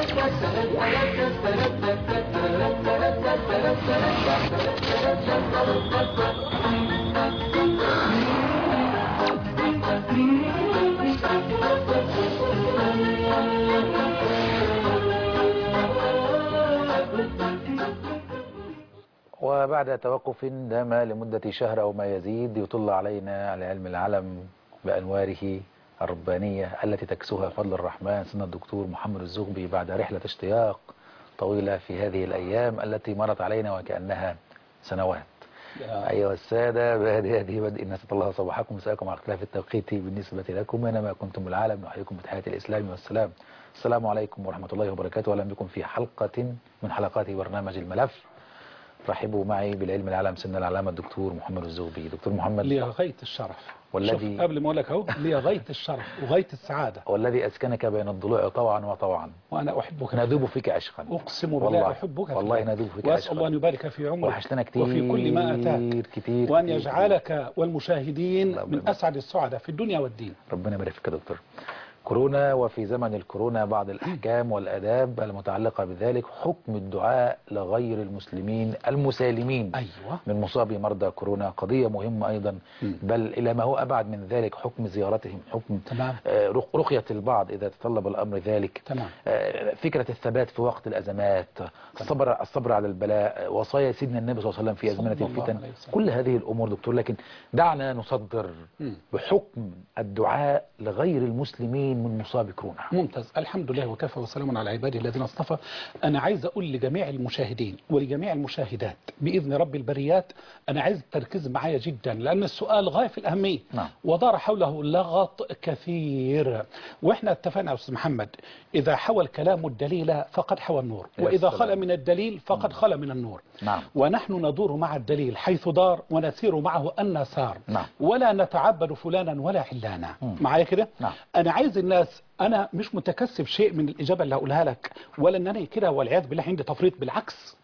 وبعد توقف دام لمدة شهر أو ما يزيد يطل علينا على علم العلم بأنواره الربانية التي تكسوها فضل الرحمن سنة الدكتور محمد الزغبي بعد رحلة اشتياق طويلة في هذه الأيام التي مرت علينا وكأنها سنوات أيها السادة بهذه هذه بدء نسأل الله صباحكم مساءكم على اختلاف التوقيت بالنسبة لكم أينما كنتم العالم نحييكم بتحية الإسلام والسلام السلام عليكم ورحمة الله وبركاته وأهلا بكم في حلقة من حلقات برنامج الملف رحبوا معي بالعلم العالم سن العلامة الدكتور محمد الزغبي دكتور محمد لي غاية الشرف والذي- شوف قبل ما اقول لك اهو لي غاية الشرف وغاية السعادة والذي أسكنك بين الضلوع طوعا وطوعا وانا احبك ندوب فيك عشقا اقسم بالله والله احبك والله ندوب فيك واسال عشقا الله ان يبارك في عمرك وحشتنا كتير وفي كل ما اتاك كتير وان كتير يجعلك والمشاهدين الله من يبارك. اسعد السعداء في الدنيا والدين ربنا يبارك فيك يا دكتور كورونا وفي زمن الكورونا بعض الأحكام والآداب المتعلقة بذلك حكم الدعاء لغير المسلمين المسالمين ايوه من مصابي مرضى كورونا قضية مهمة أيضا مم. بل إلى ما هو أبعد من ذلك حكم زيارتهم حكم تمام آه، رق- رقية البعض إذا تطلب الأمر ذلك تمام آه، فكرة الثبات في وقت الأزمات الصبر الصبر على البلاء آه، وصايا سيدنا النبي صلى الله عليه وسلم في صلى أزمنة الله الفتن عليه وسلم. كل هذه الأمور دكتور لكن دعنا نصدر مم. بحكم الدعاء لغير المسلمين من مصاب كورونا ممتاز الحمد لله وكفى وسلام على عباده الذين اصطفى انا عايز اقول لجميع المشاهدين ولجميع المشاهدات باذن رب البريات انا عايز التركيز معايا جدا لان السؤال غايه في الاهميه نعم ودار حوله لغط كثير واحنا اتفقنا يا استاذ محمد اذا حوى الكلام الدليل فقد حوى النور يا واذا سلام. خلى من الدليل فقد خلى من النور نعم ونحن ندور مع الدليل حيث دار ونسير معه أن سار نعم ولا نتعبد فلانا ولا حلانا مم. معايا كده نعم انا عايز الناس انا مش متكسب شيء من الاجابه اللي هقولها لك ولا ان انا كده والعياذ بالله عندي تفريط بالعكس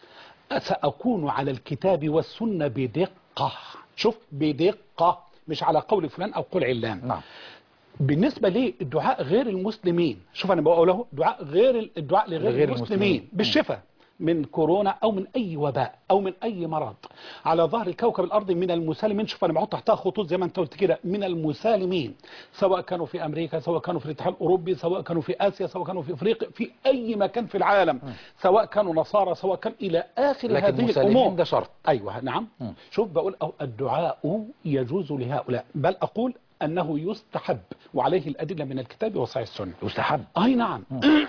ساكون على الكتاب والسنه بدقه شوف بدقه مش على قول فلان او قول علان نعم بالنسبه لي الدعاء غير المسلمين شوف انا بقوله دعاء غير الدعاء لغير لغير المسلمين, المسلمين. بالشفاء من كورونا او من اي وباء او من اي مرض على ظهر الكوكب الارض من المسالمين شوف انا بحط تحتها خطوط زي ما انت قلت كده من المسالمين سواء كانوا في امريكا سواء كانوا في الاتحاد الاوروبي سواء كانوا في اسيا سواء كانوا في افريقيا في اي مكان في العالم سواء كانوا نصارى سواء كان الى اخر لكن هذه مسالمين الامور ده شرط ايوه نعم مم. شوف بقول أو الدعاء يجوز لهؤلاء بل اقول انه يستحب وعليه الادله من الكتاب وصحيح السنه يستحب اي نعم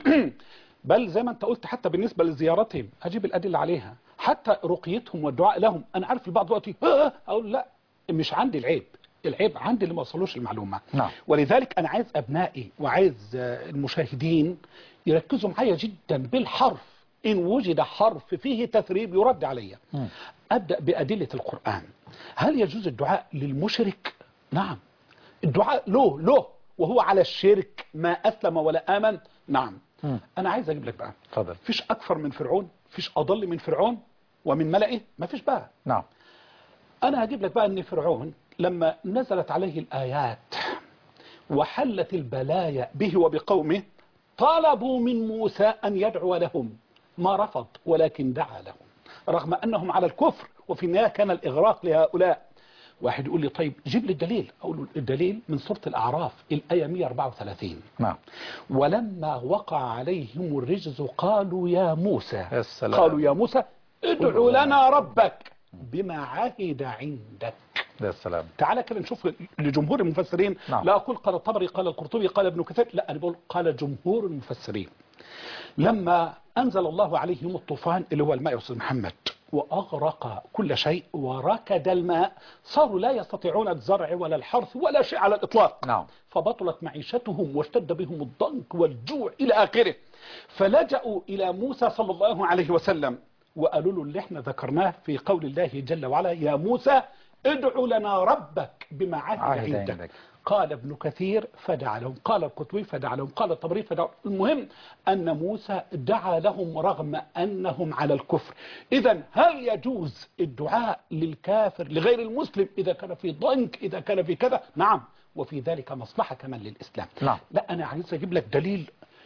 بل زي ما انت قلت حتى بالنسبه لزيارتهم اجيب الادله عليها حتى رقيتهم والدعاء لهم انا عارف البعض دلوقتي "آه، اقول لا مش عندي العيب العيب عندي اللي ما وصلوش المعلومه نعم ولذلك انا عايز ابنائي وعايز آه، المشاهدين يركزوا معايا جدا بالحرف ان وجد حرف فيه تثريب يرد علي مم. ابدا بادله القران هل يجوز الدعاء للمشرك نعم الدعاء له له وهو على الشرك ما اسلم ولا امن نعم مم. انا عايز اجيب لك بقى اتفضل فيش اكثر من فرعون فيش اضل من فرعون ومن ملئه ما فيش بقى نعم انا هجيب لك بقى ان فرعون لما نزلت عليه الايات وحلت البلايا به وبقومه طلبوا من موسى ان يدعو لهم ما رفض ولكن دعا لهم رغم انهم على الكفر وفي النهايه كان الاغراق لهؤلاء واحد يقول لي طيب جيب لي الدليل اقول له الدليل من سوره الاعراف الايه 134 نعم ولما وقع عليهم الرجز قالوا يا موسى يا سلام. قالوا يا موسى ادع لنا ربك بما عهد عندك يا سلام تعالى كده نشوف لجمهور المفسرين نعم. لا أقول قال الطبري قال القرطبي قال ابن كثير لا أنا بقول قال جمهور المفسرين لما أنزل الله عليهم الطوفان اللي هو الماء يا أستاذ محمد وأغرق كل شيء وركد الماء صاروا لا يستطيعون الزرع ولا الحرث ولا شيء على الإطلاق نعم فبطلت معيشتهم واشتد بهم الضنك والجوع إلى آخره فلجأوا إلى موسى صلى الله عليه وسلم وقالوا له اللي احنا ذكرناه في قول الله جل وعلا يا موسى ادع لنا ربك بما عهد عهد عندك. عندك. قال ابن كثير فدعا لهم قال القطوي فدعا لهم قال الطبري فدعا المهم أن موسى دعا لهم رغم أنهم على الكفر إذا هل يجوز الدعاء للكافر لغير المسلم إذا كان في ضنك إذا كان في كذا نعم وفي ذلك مصلحة كمان للإسلام نعم. لا أنا عايز أجيب لك دليل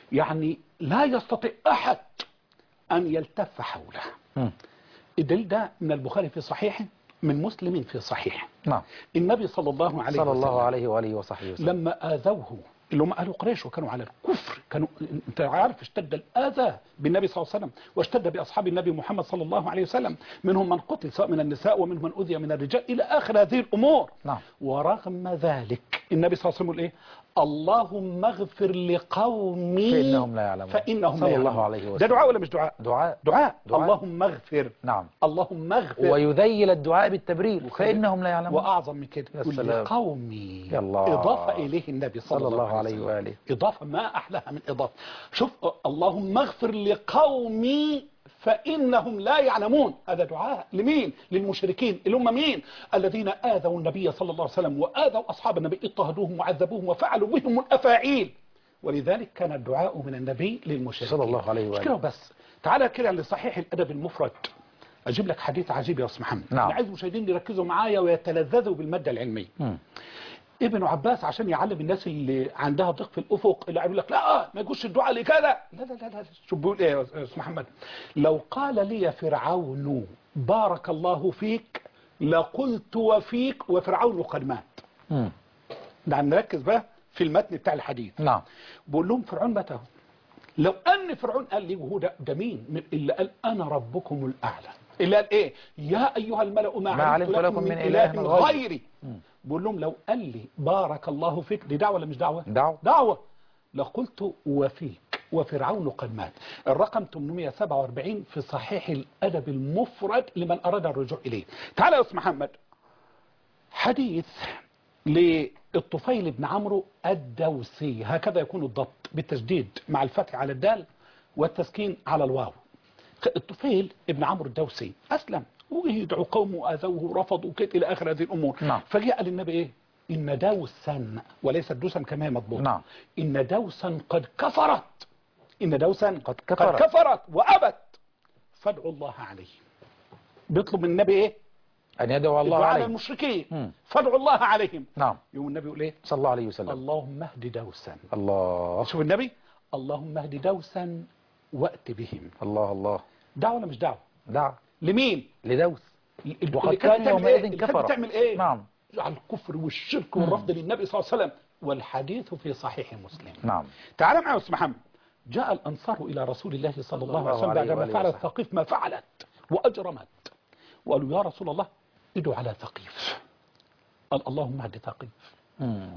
يعني لا يستطيع أحد أن يلتف حوله مم. الدليل ده من البخاري في صحيحه من مسلم في صحيحه نعم النبي صلى الله عليه صلى الله وسلم عليه وآله وصحبه وسلم لما آذوه اللي هم أهل قريش وكانوا على الكفر كانوا انت عارف اشتد الآذى بالنبي صلى الله عليه وسلم واشتد بأصحاب النبي محمد صلى الله عليه وسلم منهم من قتل سواء من النساء ومنهم من أذي من الرجال إلى آخر هذه الأمور نعم ورغم ذلك النبي صلى الله عليه وسلم يقول إيه اللهم اغفر لقومي فإنهم لا يعلمون فإنهم لا صلى الله يعلمون. عليه ده وسلم دعاء ولا مش دعاء دعاء دعاء, دعاء. اللهم اغفر نعم اللهم اغفر ويذيل الدعاء بالتبرير فإنهم لا يعلمون واعظم من كده يا يقول سلام. لقومي يا الله. اضافه اليه النبي صلى, صلى الله عليه وسلم. وآله اضافه ما احلاها من اضافه شوف اللهم اغفر لقومي فانهم لا يعلمون هذا دعاء لمين للمشركين اللي هم مين الذين اذوا النبي صلى الله عليه وسلم واذوا اصحاب النبي اضطهدوهم وعذبوهم وفعلوا بهم الافاعيل ولذلك كان الدعاء من النبي للمشركين صلى الله عليه مش وآله. كده بس تعالى كده لصحيح الادب المفرد اجيب لك حديث عجيب يا استاذ محمد نعم. انا عايز المشاهدين يركزوا معايا ويتلذذوا بالماده العلميه مم. ابن عباس عشان يعلم الناس اللي عندها ضيق في الافق اللي يقول لك لا ما يجوش الدعاء لكذا لا لا لا لا شو بيقول ايه يا استاذ محمد لو قال لي فرعون بارك الله فيك لقلت وفيك وفرعون قد مات مم. نعم نركز بقى في المتن بتاع الحديث نعم بقول لهم فرعون مات اهو لو ان فرعون قال لي وهو ده, ده مين من اللي قال انا ربكم الاعلى اللي قال ايه يا ايها الملأ ما, ما علمت لكم من إله غيري. غيري بقول لهم لو قال لي بارك الله فيك دي دعوه ولا مش دعوه دعوة. دعوه لقلت وفيك وفرعون قد مات الرقم 847 في صحيح الادب المفرد لمن اراد الرجوع اليه تعال يا استاذ محمد حديث للطفيل بن عمرو الدوسي هكذا يكون الضبط بالتشديد مع الفتح على الدال والتسكين على الواو الطفيل ابن عمرو الدوسي أسلم ويدعو قومه آذوه ورفضوا كده إلى آخر هذه الأمور نعم. فجاء للنبي إيه إن دوسا وليس دوسا كما هي مضبوط نعم. إن دوسا قد كفرت إن دوسا قد كفرت. قد كفرت وأبت فادعوا الله عليه بيطلب من النبي إيه أن يدعو الله الدعاء على عليه المشركين مم. فادعوا الله عليهم نعم يوم النبي يقول ايه صلى الله عليه وسلم اللهم اهد دوسا الله شوف النبي اللهم اهد دوسا وات بهم الله الله دعوه ولا مش دعوه دعا لمين لدوس اللي وقد كانت كان بتعمل يومئذ ايه اللي كانت كفر. بتعمل ايه نعم على الكفر والشرك والرفض للنبي صلى الله عليه وسلم والحديث في صحيح مسلم نعم تعال معي يا استاذ محمد جاء الانصار الى رسول الله صلى الله عليه وسلم عليه بعدما وآله فعلت وسلم. ثقيف ما فعلت واجرمت وقالوا يا رسول الله ادعوا على ثقيف قال اللهم اهد ثقيف مم.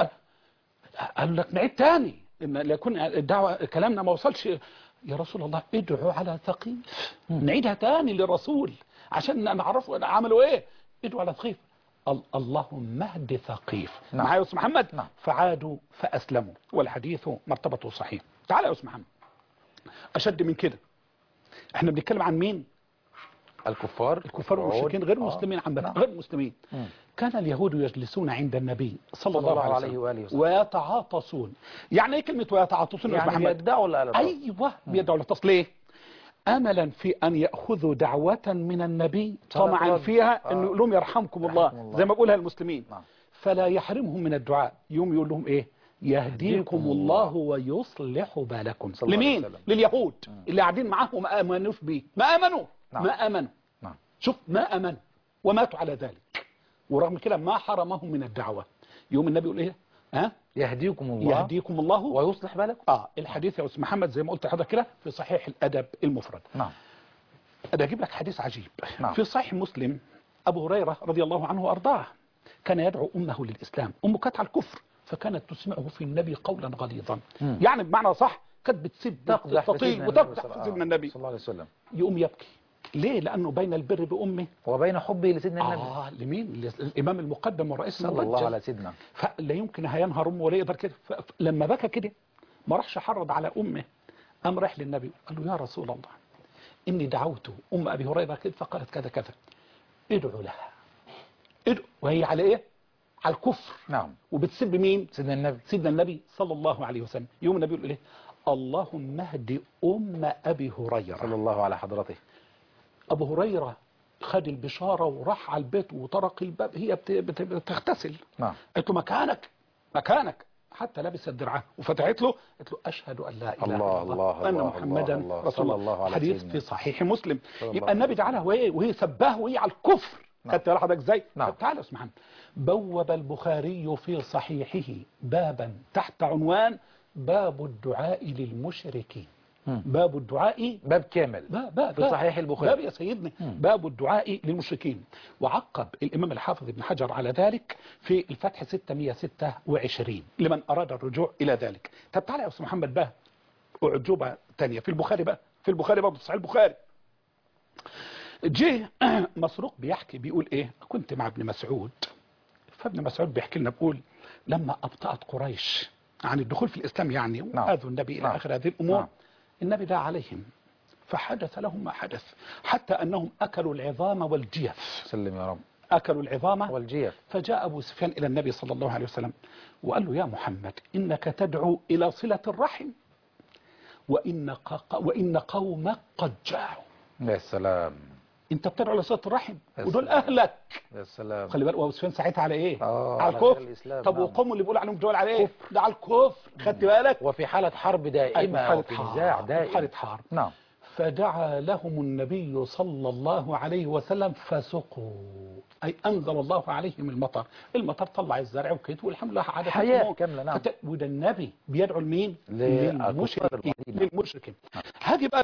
قال لك نعيد تاني ان ليكون الدعوه كلامنا ما وصلش يا رسول الله ادعوا على ثقيف نعيدها تاني للرسول عشان نعرفوا عملوا ايه ادعوا على ثقيف ال- اللهم اهد ثقيف نعم. معايا يا استاذ محمد نعم. فعادوا فاسلموا والحديث مرتبته صحيح تعال يا استاذ محمد اشد من كده احنا بنتكلم عن مين الكفار الكفار والمشركين غير المسلمين عامه نعم. غير المسلمين مم. كان اليهود يجلسون عند النبي صلى, صلى الله, الله عليه, عليه وآله وسلم وسلم. ويتعاطسون يعني ايه كلمه ويتعاطسون يا يعني محمد بيدعوا لا لا ايوه بيدعوا للتصل ليه املا في ان ياخذوا دعوه من النبي فلا طمعا ترد. فيها آه. انه يقول لهم يرحمكم الله, يرحمكم الله. زي ما بيقولها المسلمين نعم. فلا يحرمهم من الدعاء يوم يقول لهم ايه يهديكم يهديكم الله الله. ويصلح بالكم صلى الله عليه لمين وسلم. لليهود اللي قاعدين معاه وما امنوش بيه ما امنوا نعم. ما امنوا نعم شوف ما امنوا وماتوا على ذلك ورغم كده ما حرمهم من الدعوه يوم النبي يقول ايه ها يهديكم الله يهديكم الله ويصلح بالكم اه الحديث يا استاذ محمد زي ما قلت لحضرتك كده في صحيح الادب المفرد نعم انا اجيب لك حديث عجيب نعم. في صحيح مسلم ابو هريره رضي الله عنه وارضاه كان يدعو امه للاسلام امه كانت على الكفر فكانت تسمعه في النبي قولا غليظا مم. يعني بمعنى صح كانت بتسب تقدح في تطيل سيدنا النبي وتقدح صلى- في آه، سيدنا النبي صلى الله عليه وسلم يقوم يبكي ليه لانه بين البر بامه وبين حبه لسيدنا النبي اه لمين الامام المقدم والرئيس صلى الله المرجل على سيدنا فلا يمكن هينهر امه ولا يقدر كده ف- لما بكى كده ما راحش حرض على امه قام راح للنبي قال له يا رسول الله اني دعوت ام ابي هريره كده فقالت كذا كذا ادعو لها ادعو وهي على ايه على الكفر نعم وبتسب مين سيدنا النبي سيدنا النبي صلى الله عليه وسلم يوم النبي يقول ايه اللهم اهد ام ابي هريره صلى الله على حضرته ابو هريره خد البشاره وراح على البيت وطرق الباب هي بت- بت- بتغتسل نعم قلت له مكانك مكانك حتى لبست درعها وفتحت له قالت له اشهد ان لا اله الله الا الله وان الله محمدا الله الله رسول صلى الله, الله على حديث سيدنا. في صحيح مسلم صلى الله يبقى النبي جعلها وهي وهي سباه وهي على الكفر نعم. خدت حضرتك ازاي نعم. طب تعالى يا استاذ محمد بوب البخاري في صحيحه بابا تحت عنوان باب الدعاء للمشركين مم. باب الدعاء باب كامل باب باب في صحيح البخاري. باب يا سيدنا باب الدعاء للمشركين وعقب الإمام الحافظ ابن حجر على ذلك في الفتح 626 لمن أراد الرجوع إلى ذلك طب تعالى يا أستاذ محمد بقى أعجوبة تانية في البخاري بقى في البخاري بقى في صحيح البخاري جه مسروق بيحكي بيقول ايه كنت مع ابن مسعود فابن مسعود بيحكي لنا بيقول لما أبطأت قريش عن الدخول في الإسلام يعني نعم. وآذوا النبي إلى نعم. آخر هذه الأمور نعم. النبي دعا عليهم فحدث لهم ما حدث حتى أنهم أكلوا العظام والجيف سلم يا رب أكلوا العظام والجيف فجاء أبو سفيان إلى النبي صلى الله عليه وسلم وقال له يا محمد إنك تدعو إلى صلة الرحم وإن, ق... وإن قومك قد جاعوا يا سلام أنت بتدعو إلى صلة الرحم يا ودول سلام. أهلك يا سلام خلي بالك وابو سفيان ساعتها على ايه آه، على على غير الكفر الإسلام، طب نعم. وقوم اللي بيقول عليهم دول على ايه ده على الكفر خدت بالك وفي حالة حرب دائمة أيوة، أو حالة في حرب، نزاع دائم حالة حرب نعم فدعا لهم النبي صلى الله عليه وسلم فسقوا أي أنزل الله عليهم المطر المطر طلع الزرع وكده والحمد لله عادة حياة الأمور. كاملة، نعم. فت- وده النبي بيدعو لمين للكفار للمشركين الوحيدين. للمشركين هذه بقى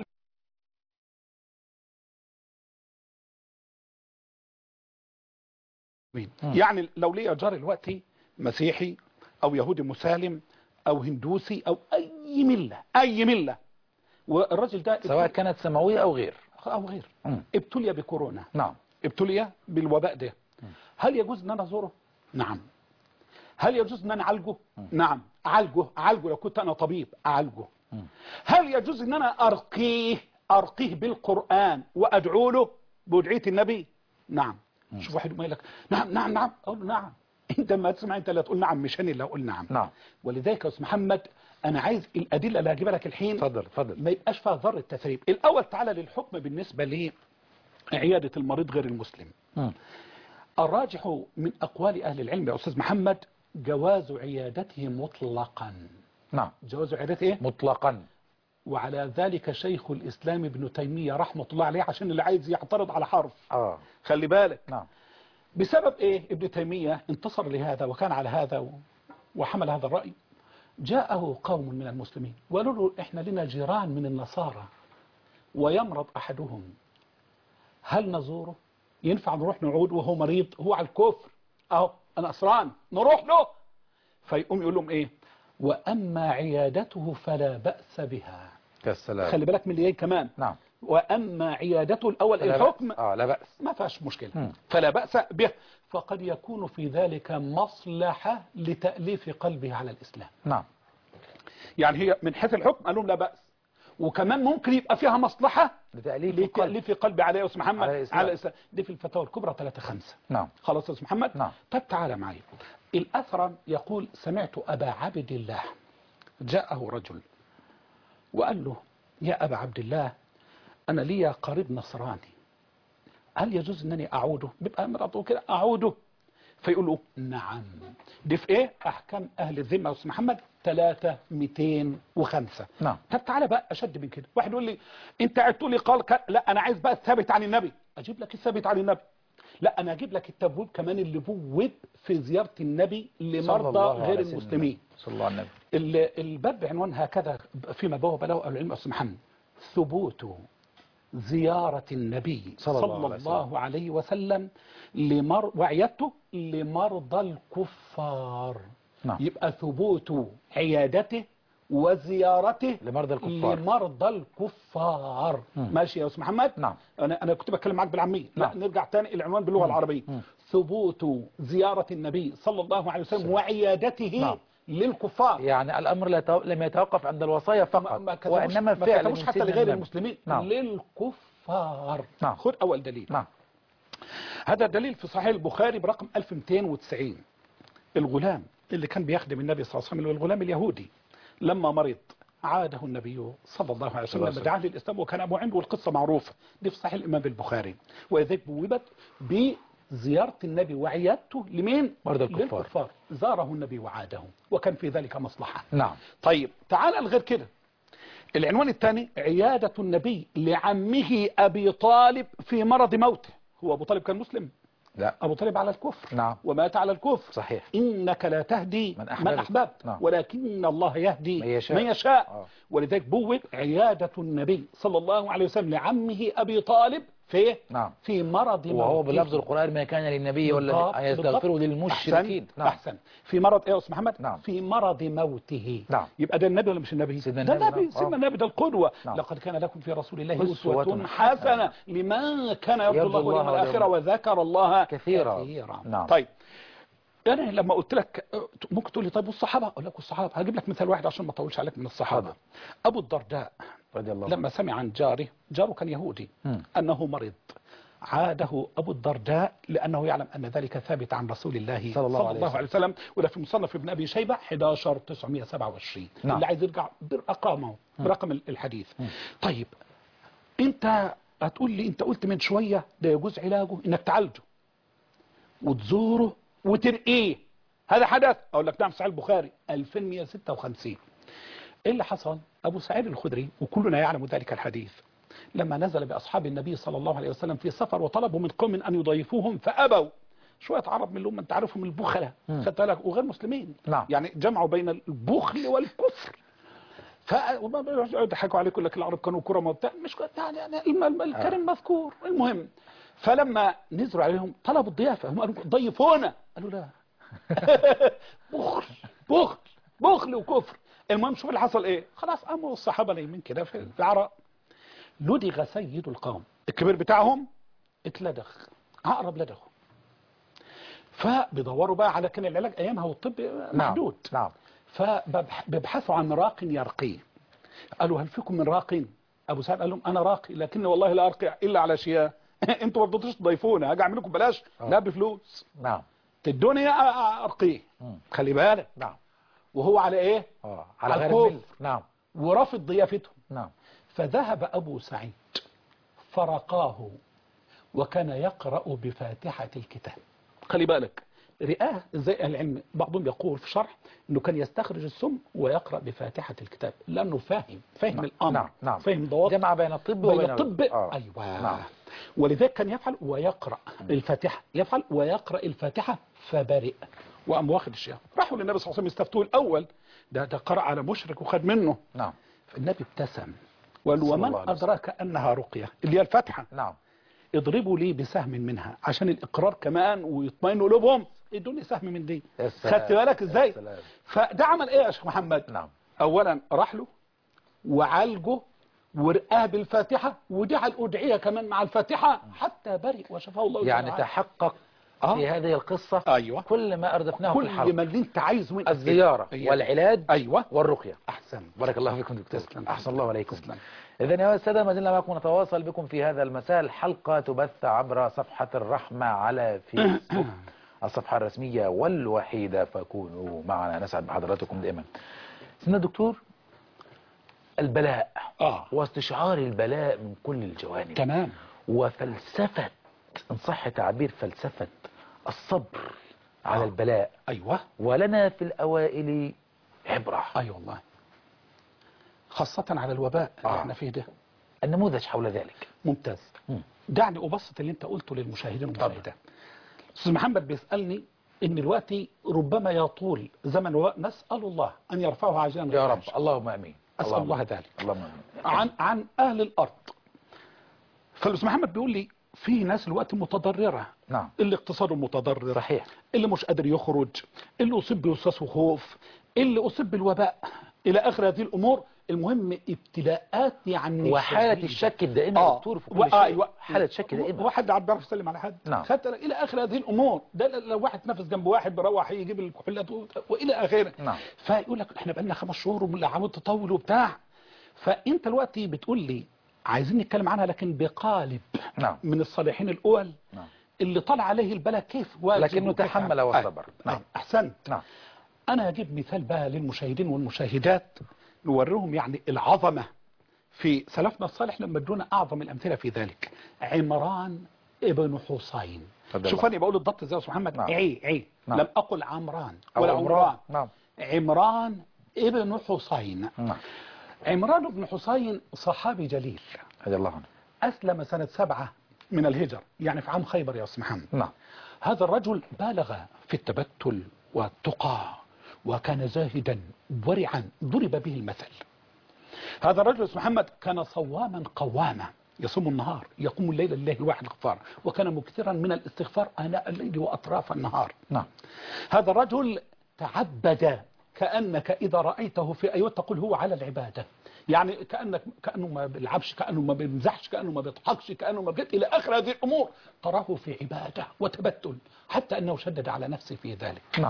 مين؟ يعني لو ليا جار دلوقتي مسيحي او يهودي مسالم او هندوسي او اي مله اي مله والراجل ده سواء كانت سماوية أو غير او غير مم. ابتلي بكورونا نعم ابتلي بالوباء ده هل يجوز ان انا ازوره نعم هل يجوز ان انا اعالجه نعم اعالجه اعالجه لو كنت انا طبيب اعالجه هل يجوز ان انا ارقيه ارقيه بالقران وادعو له بودعيه النبي نعم شوف واحد يقول لك نعم نعم نعم اقول له نعم انت ما تسمع انت اللي تقول نعم مش انا اللي اقول نعم نعم ولذلك يا استاذ محمد انا عايز الادله اللي هجيبها لك الحين اتفضل اتفضل ما يبقاش فيها ذره تثريب الاول تعالى للحكم بالنسبه لعياده المريض غير المسلم مم. الراجح من اقوال اهل العلم يا استاذ محمد جواز عيادته مطلقا نعم جواز عيادته ايه مطلقا وعلى ذلك شيخ الاسلام ابن تيميه رحمه الله عليه عشان اللي عايز يعترض على حرف اه خلي بالك نعم بسبب ايه ابن تيمية انتصر لهذا وكان على هذا و- وحمل هذا الرأي جاءه قوم من المسلمين وقالوا له احنا لنا جيران من النصارى ويمرض احدهم هل نزوره ينفع نروح نعود وهو مريض هو على الكفر اهو النصران نروح له فيقوم يقول لهم ايه واما عيادته فلا بأس بها يا سلام خلي بالك من اللي جاي كمان نعم واما عيادته الاول لا الحكم بأس. اه لا بأس ما فيهاش مشكلة مم. فلا بأس به فقد يكون في ذلك مصلحة لتأليف قلبه على الإسلام نعم يعني هي من حيث الحكم قال لهم لا بأس وكمان ممكن يبقى فيها مصلحة لتأليف القلب لتأليف قلبه على يا أستاذ محمد على الإسلام. على الإسلام دي في الفتاوى الكبرى 3 5 نعم خلاص يا أستاذ محمد نعم. طب تعالى معي الأثرم يقول سمعت أبا عبد الله جاءه رجل وقال له يا أبا عبد الله أنا لي قريب نصراني هل يجوز أنني أعوده بيبقى مرضه كده أعوده فيقول له نعم دي في إيه أحكام أهل الذمة يا أستاذ محمد 3 205 نعم طب تعالى بقى اشد من كده واحد يقول لي انت قلت لي قال ك... لا انا عايز بقى الثابت عن النبي اجيب لك الثابت عن النبي لا انا اجيب لك التبويب كمان اللي بوب في زياره النبي صلى لمرضى الله غير على سيدنا المسلمين صلى الله عليه وسلم ال- الباب بعنوان هكذا فيما بوب له أهل العلم أستاذ محمد ثبوت زيارة النبي صلى صلى, الله عليه الله عليه وسلم لمر وعيادته لمرضى الكفار نعم. يبقى ثبوت عيادته وزيارته لمرضى الكفار لمرضى الكفار مم. ماشي يا استاذ محمد نعم. انا انا كنت بتكلم معاك بالعاميه لا نعم. نرجع تاني العنوان باللغه العربيه مم. ثبوت زياره النبي صلى الله عليه وسلم وعيادته نعم. للكفار يعني الأمر لا يتو- لم يتوقف عند الوصايا فقط ما كتبوش وإنما ما فعل كتبوش من حتى سيدنا لغير النبي. المسلمين نعم. للكفار نعم. خد اول دليل نعم هذا دليل في صحيح البخاري برقم 1290 الغلام اللي كان بيخدم النبي صلى الله عليه وسلم اللي هو الغلام اليهودي لما مرض عاده النبي صلى الله عليه وسلم الله لما دعاه للاسلام وكان ابو عنده والقصه معروفه دي في صحيح الامام البخاري واذا بوبت زيارة النبي وعيادته لمين؟ مرضى الكفار. للكفار زاره النبي وعاده وكان في ذلك مصلحة نعم طيب تعال الغير كده العنوان الثاني عيادة النبي لعمه أبي طالب في مرض موته هو أبو طالب كان مسلم لا أبو طالب على الكفر نعم ومات على الكفر صحيح إنك لا تهدي من من أحببت. أحببت, نعم. ولكن الله يهدي من يشاء. من يشاء آه. ولذلك بوب عيادة النبي صلى الله عليه وسلم لعمه أبي طالب في نعم في مرض وهو موته. بلفظ القرآن ما كان للنبي والذي بالضبط، أن يستغفروا بالضبط. للمشركين أحسن, نعم أحسن في مرض إيه يا أستاذ محمد نعم. في مرض موته نعم. يبقى ده النبي ولا مش النبي سيدنا ده النبي، النبي نعم. سيدنا آه. النبي ده القدوة نعم. لقد كان لكم في رسول الله أسوة أسوة حسنة. حسنة لمن كان يرجو يرجو الله واليوم الله الآخرة واليوم وذكر الله كثيرا. كثيرا نعم. طيب أنا لما قلت لك ممكن تقول لي طيب والصحابة أقول لك والصحابة هجيب لك مثال واحد عشان ما أطولش عليك من الصحابة اتفضل. أبو الدرداء رضي الله عنه لما سمع عن جاره جاره كان يهودي مم. أنه مرض عاده أبو الدرداء لأنه يعلم أن ذلك ثابت عن رسول الله صلى الله عليه عليه وسلم وده في مصنف ابن أبي شيبة 11927 نعم. اللي عايز يرجع برقمه برقم الحديث طيب أنت هتقول لي أنت قلت من شوية ده يجوز علاجه إنك تعالجه وتزوره وترقيه هذا حدث أقول لك نعم صحيح البخاري 2156 ايه اللي حصل ابو سعيد الخدري وكلنا يعلم ذلك الحديث لما نزل باصحاب النبي صلى الله عليه وسلم في سفر وطلبوا من قوم ان يضيفوهم فابوا شويه عرب من اللي هم انت عارفهم البخله مم. خدت بالك وغير مسلمين نعم. يعني جمعوا بين البخل والكفر ف وما بيقعدوا يضحكوا عليك يقول لك العرب كانوا كرم وبتاع مش كده، يعني يعني الم- الم- الكريم مذكور المهم فلما نزلوا عليهم طلبوا الضيافه هم قالوا ضيفونا قالوا لا بخل بخل بخل وكفر المهم شوف اللي حصل ايه خلاص قاموا الصحابه نايمين كده في في العراء لدغ سيد القوم الكبير بتاعهم اتلدغ عقرب لدغه فبيدوروا بقى على كان العلاج ايامها والطب محدود نعم فبيبحثوا عن راق يرقيه قالوا هل فيكم من راق ابو سعد قال لهم انا راقي لكن والله لا ارقي الا على شياه انتوا ما رضيتوش تضيفونا هاجي اعمل لكم بلاش آه. لا بفلوس نعم تدوني أ- أ- ارقيه مم. خلي بالك نعم وهو على ايه اه على على غير الكفر. المل نعم ورافض ضيافتهم نعم فذهب أبو سعيد فرقاه وكان يقرأ بفاتحة الكتاب خلي بالك رئاه زي العلم بعضهم يقول في شرح انه كان يستخرج السم ويقرأ بفاتحة الكتاب لانه فاهم فاهم نعم، الامر نعم، نعم. فاهم ضوابط جمع بين الطب بين وبين الطب آه. ايوه نعم. ولذلك كان يفعل ويقرأ الفاتحة يفعل ويقرأ الفاتحة فبرئ وقام واخد الشيء راحوا للنبي صلى الله عليه وسلم يستفتوه الاول ده ده قرأ على مشرك وخد منه نعم فالنبي ابتسم وقال صلى ومن الله عليه وسلم. أدراك أنها رقية اللي هي الفاتحة نعم اضربوا لي بسهم منها عشان الإقرار كمان ويطمئنوا قلوبهم ادوني سهم من دي يا سلام. خدت بالك يا ازاي سلام. فده عمل ايه يا شيخ محمد نعم اولا راح له وعالجه ورقاه بالفاتحة ودعا الأدعية كمان مع الفاتحة حتى برئ وشفاه الله يعني تعالى. تحقق آه. في هذه القصة ايوه كل ما أردفناه في كل الحلقة ما اللي انت عايزه من الزيارة أيوة. والعلاج ايوه والرقية احسن بارك الله فيكم دكتور تسلم. أحسن الله عليكم تسلم. إذا يا السادة ما زلنا معكم نتواصل بكم في هذا المساء الحلقة تبث عبر صفحة الرحمة على فيسبوك الصفحة الرسمية والوحيدة فكونوا معنا نسعد بحضراتكم دائما سيدنا الدكتور البلاء اه واستشعار البلاء من كل الجوانب تمام وفلسفة إن صح تعبير فلسفة الصبر على آه. البلاء ايوه ولنا في الأوائل عبرة اي والله خاصة على الوباء اللي آه. احنا فيه ده النموذج حول ذلك ممتاز مم. دعني أبسط اللي أنت قلته للمشاهدين والمشاهدات أستاذ محمد بيسألني إن دلوقتي ربما يطول زمن الوباء نسأل الله أن يرفعه عاجلا غير يا رب آجل. اللهم امين أسأل اللهم الله آمين. ذلك اللهم امين عن عن أهل الأرض فالأستاذ محمد بيقول لي في ناس دلوقتي متضررة نعم اللي اقتصاده متضرر صحيح اللي مش قادر يخرج اللي أصيب بوسواس وخوف اللي أصيب بالوباء إلى آخر هذه الأمور المهم ابتلاءات يعني وحالة شديدة. الشك الدائمة يا دكتور في كل و- شيء أيوة. حالة شك دائمة واحد قاعد بيعرف يسلم على حد نعم. خدت الى اخر هذه الامور ده لو واحد نفس جنب واحد بيروح يجيب الكحولات و- والى اخره نعم. فيقول لك احنا بقالنا خمس شهور والعمود تطول وبتاع فانت دلوقتي بتقول لي عايزين نتكلم عنها لكن بقالب نعم. من الصالحين الاول نعم. اللي طلع عليه البلاء كيف واجب لكنه وكيف تحمل عمل. وصبر. أي. نعم. أي. احسنت نعم انا هجيب مثال بقى للمشاهدين والمشاهدات نوريهم يعني العظمة في سلفنا الصالح لما ادونا اعظم الامثلة في ذلك عمران ابن حسين رضي شوف الله انا بقول الضبط ازاي يا استاذ محمد نعم. عي عي نعم. لم اقل عمران أو ولا عمران نعم عمران ابن حسين نعم عمران بن حسين صحابي جليل رضي الله عنه أسلم سنة سبعة من الهجر يعني في عام خيبر يا أستاذ محمد نعم هذا الرجل بالغ في التبتل والتقى وكان زاهدا ورعا ضرب به المثل هذا الرجل اسمه محمد كان صواما قواما يصوم النهار يقوم الليل لله الواحد الغفار وكان مكثرا من الاستغفار آناء الليل وأطراف النهار نعم هذا الرجل تعبد كأنك إذا رأيته في أيوة تقول هو على العبادة يعني كأنك كأنه ما بيلعبش كأنه ما بيمزحش كأنه ما بيضحكش كأنه ما بيت إلى آخر هذه الأمور تراه في عبادة وتبتل حتى أنه شدد على نفسه في ذلك نعم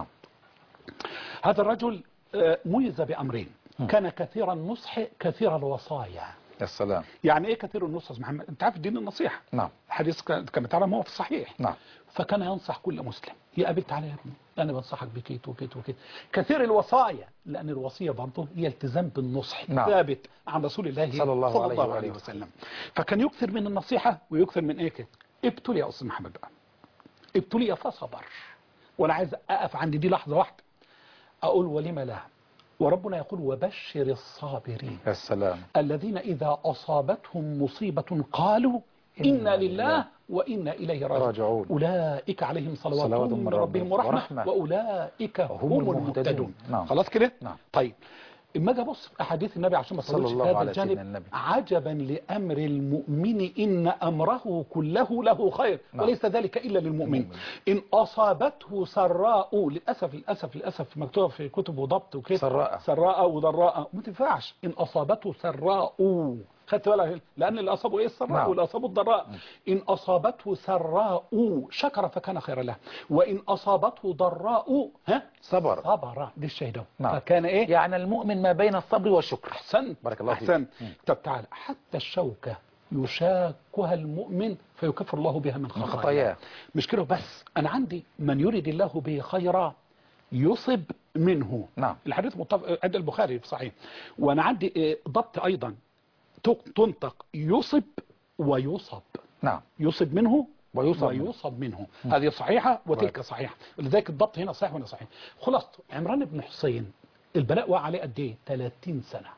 هذا الرجل آه، ميز بأمرين كان كثير النصح كثير الوصايا يا سلام يعني ايه كثير النصح يا أستاذ محمد انت عارف دين النصيحة نعم حديث ك- كما تعلم هو في الصحيح نعم فكان ينصح كل مسلم يا قابل تعالى يا ابني انا بنصحك بكيت وكيت وكيت كثير الوصايا لان الوصيه برضه هي التزام بالنصح نعم. ثابت عن رسول الله صلى الله صلى عليه الله وآله عليه وسلم فكان يكثر من النصيحه ويكثر من ايه كده ابتلي يا استاذ محمد بقى ابتلي فصبر وانا عايز اقف عند دي لحظه واحده اقول ولم لا وربنا يقول وبشر الصابرين يا سلام الذين إذا أصابتهم مصيبة قالوا إنا لله وإنا إليه راجعون راجعون. أولئك عليهم صلوات, صلوات من ربهم ورحمة, ورحمة. وأولئك هم هم المهتدون. المهتدون نعم. خلاص كده نعم. طيب اما اجي ابص في احاديث النبي عشان ما صلى اطولش في الله هذا على الجانب سيدنا النبي. عجبا لامر المؤمن ان امره كله له خير نعم. وليس ذلك الا للمؤمن ان اصابته سراء للاسف للاسف للاسف مكتوبه في كتب وضبط وكده سراء. سراء وضراء ما تنفعش ان اصابته سراء خدت بالك لان اللي اصابه ايه السراء نعم. واللي اصابه الضراء ان اصابته سراء شكر فكان خيرا له وان اصابته ضراء ها صبر صبر دي الشهيده نعم. فكان ايه يعني المؤمن ما بين الصبر والشكر احسنت بارك الله فيك. احسنت مم. طب تعالى حتى الشوكه يشاكها المؤمن فيكفر الله بها من من خطاياه خطاياه مش كده بس انا عندي من يريد الله به خيرا يصب منه نعم. الحديث متفق عند البخاري في صحيح وانا عندي إيه، ضبط ايضا تق- تنطق يصب ويصب نعم يصب منه ويصب منه. ويصب منه هذه صحيحة وتلك صحيحة ولذلك الضبط هنا صحيح وهنا صحيح خلاص عمران بن حسين البلاء وقع عليه قد ايه 30 سنة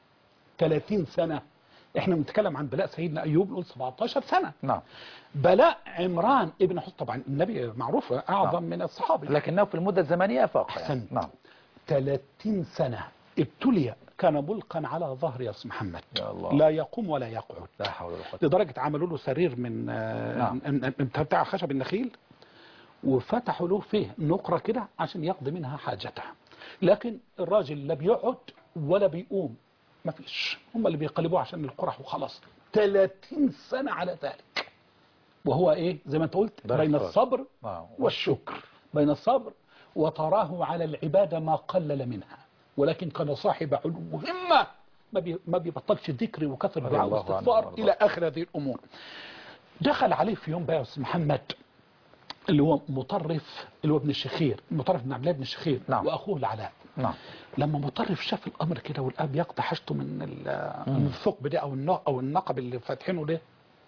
30 سنة احنا بنتكلم عن بلاء سيدنا ايوب نقول 17 سنة نعم بلاء عمران ابن حسين طبعا النبي معروف اعظم نعم. من الصحابة لكنه في المدة الزمنية فاق يعني. أحسنت. نعم 30 سنة ابتلي كان ملقا على ظهر يا أستاذ محمد يا الله. لا يقوم ولا يقعد لا حول ولا قوة لدرجة عملوا له سرير من آه، نعم. من- من- بتاع خشب النخيل وفتحوا له فيه نقرة كده عشان يقضي منها حاجته لكن الراجل لا بيقعد ولا بيقوم ما فيش هم اللي بيقلبوه عشان القرح وخلاص 30 سنة على ذلك وهو ايه زي ما انت قلت ده بين اختار. الصبر نعم. والشكر بين الصبر وتراه على العبادة ما قلل منها ولكن كان صاحب علو همة ما بي- ما بيبطلش ذكر وكثر رضي دعاء الله عنه واستغفار وارضاه. إلى آخر هذه الأمور دخل عليه في يوم بقى يا أستاذ محمد اللي هو مطرف اللي هو ابن الشخير مطرف بن عبد الله بن الشخير نعم. وأخوه العلاء نعم لما مطرف شاف الأمر كده والأب يقطع حاجته من ال- من الثقب ده أو النق- أو النقب اللي فاتحينه ده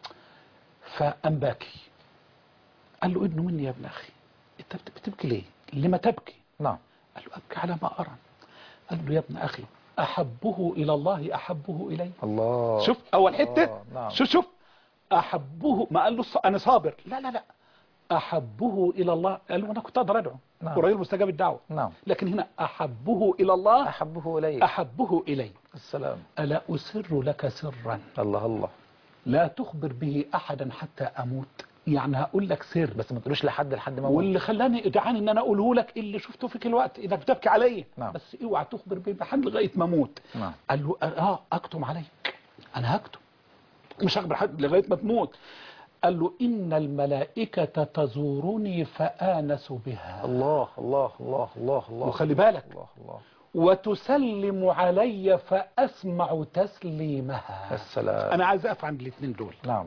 فقام باكي قال له ابنه مني يا ابن أخي أنت بت- بتبكي ليه؟ لما تبكي؟ نعم قال له أبكي على ما أرى قال له يا ابن أخي أحبه إلى الله أحبه إلي الله شوف أول حتة آه، نعم. شوف شوف أحبه ما قال له الص- أنا صابر لا لا لا أحبه إلى الله قال له أنا كنت أقدر أدعو نعم. وراجل مستجاب الدعوة نعم لكن هنا أحبه إلى الله أحبه إلي أحبه إلي السلام ألا أسر لك سرا الله الله لا تخبر به أحدا حتى أموت يعني هقول لك سر بس ما تقولوش لحد لحد ما أموت. واللي خلاني ادعاني ان انا اقوله لك اللي شفته فيك الوقت انك بتبكي عليا نعم. بس اوعى تخبر به بحد لغايه ما اموت نعم. قال له اه اكتم عليك انا هكتم مش هخبر حد لغايه ما تموت قال له ان الملائكه تزورني فانس بها الله الله الله الله الله وخلي بالك الله الله وتسلم علي فاسمع تسليمها السلام انا عايز اقف عند الاثنين دول نعم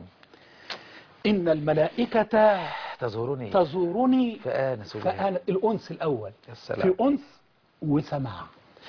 ان الملائكه تزورني تزورني فآنس بها فأنا الأنس الأول السلام. في أنس وسماع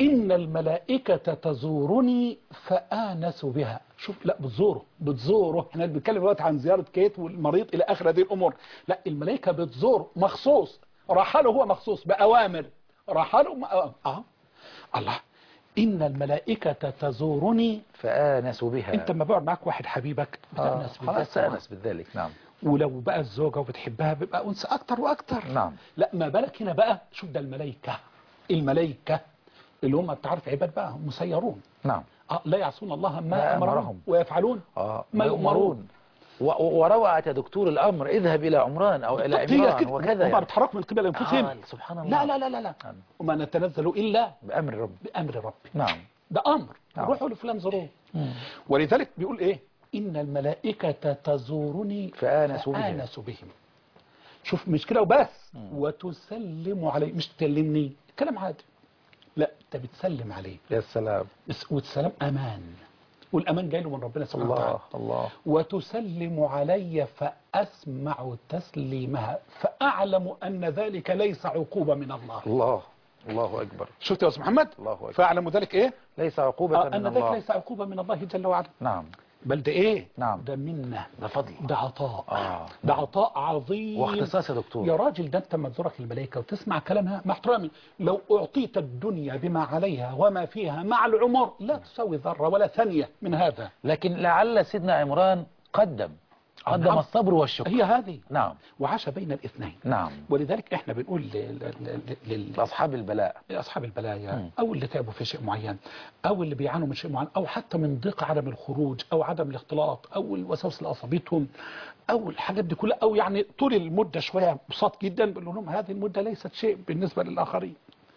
إن الملائكة تزورني فآنس بها شوف لا بتزوره بتزوره احنا بنتكلم دلوقتي عن زيارة كيت والمريض إلى آخر هذه الأمور لا الملائكة بتزوره مخصوص رحله هو مخصوص بأوامر رحله م... آه الله إن الملائكة تزورني فآنس بها أنت ما بقعد معاك واحد حبيبك آه. بتأنس خلاص بالذات تأنس بذلك نعم ولو بقى الزوجة وبتحبها بيبقى أنس أكتر وأكتر نعم لا ما بالك هنا بقى شوف ده الملائكة الملائكة اللي هم تعرف عباد بقى مسيرون نعم آه لا يعصون الله ما ما أمرهم أمرهم. ويفعلون آه. ما يؤمرون و- و- وروعة يا دكتور الأمر اذهب إلى عمران أو إلى بالضبط، هي عمران كده. وكذا هم يعني. بيتحركوا من قبل أنفسهم آه سبحان الله لا لا لا لا لا نعم. وما نتنزل إلا بأمر رب بأمر ربي نعم ده أمر نعم. روحوا لفلان زوروه ولذلك بيقول إيه إن الملائكة تزورني فآنس بهم. فآنس بهم شوف مش كده وبس وتسلم عليه مش تكلمني كلام عادي لا انت بتسلم عليه يا سلام بس- والسلام امان والامان جاي له من ربنا سبحانه وتعالى الله الله وتسلم علي فاسمع تسليمها فاعلم ان ذلك ليس عقوبه من الله الله الله أكبر شفت يا استاذ محمد الله أكبر. فاعلم ذلك ايه ليس عقوبة آه من ان ذلك الله ليس عقوبه من الله جل وعلا نعم بل ده ايه نعم. ده منه ده فضل ده عطاء آه. ده عطاء عظيم واختصاص يا دكتور يا راجل ده انت لما تزورك الملائكه وتسمع كلامها مع احترامي لو اعطيت الدنيا بما عليها وما فيها مع العمر لا تساوي ذره ولا ثانيه من هذا لكن لعل سيدنا عمران قدم قدم نعم. الصبر والشكر هي هذه نعم وعاش بين الاثنين نعم ولذلك احنا بنقول ل- ل- ل- ل- أصحاب البلاء لاصحاب البلايا مم. او اللي تعبوا في شيء معين او اللي بيعانوا من شيء معين او حتى من ضيق عدم الخروج او عدم الاختلاط او الوساوس اللي اصابتهم او الحاجات دي كلها او يعني طول المده شويه بساط جدا بنقول لهم هذه المده ليست شيء بالنسبه للاخرين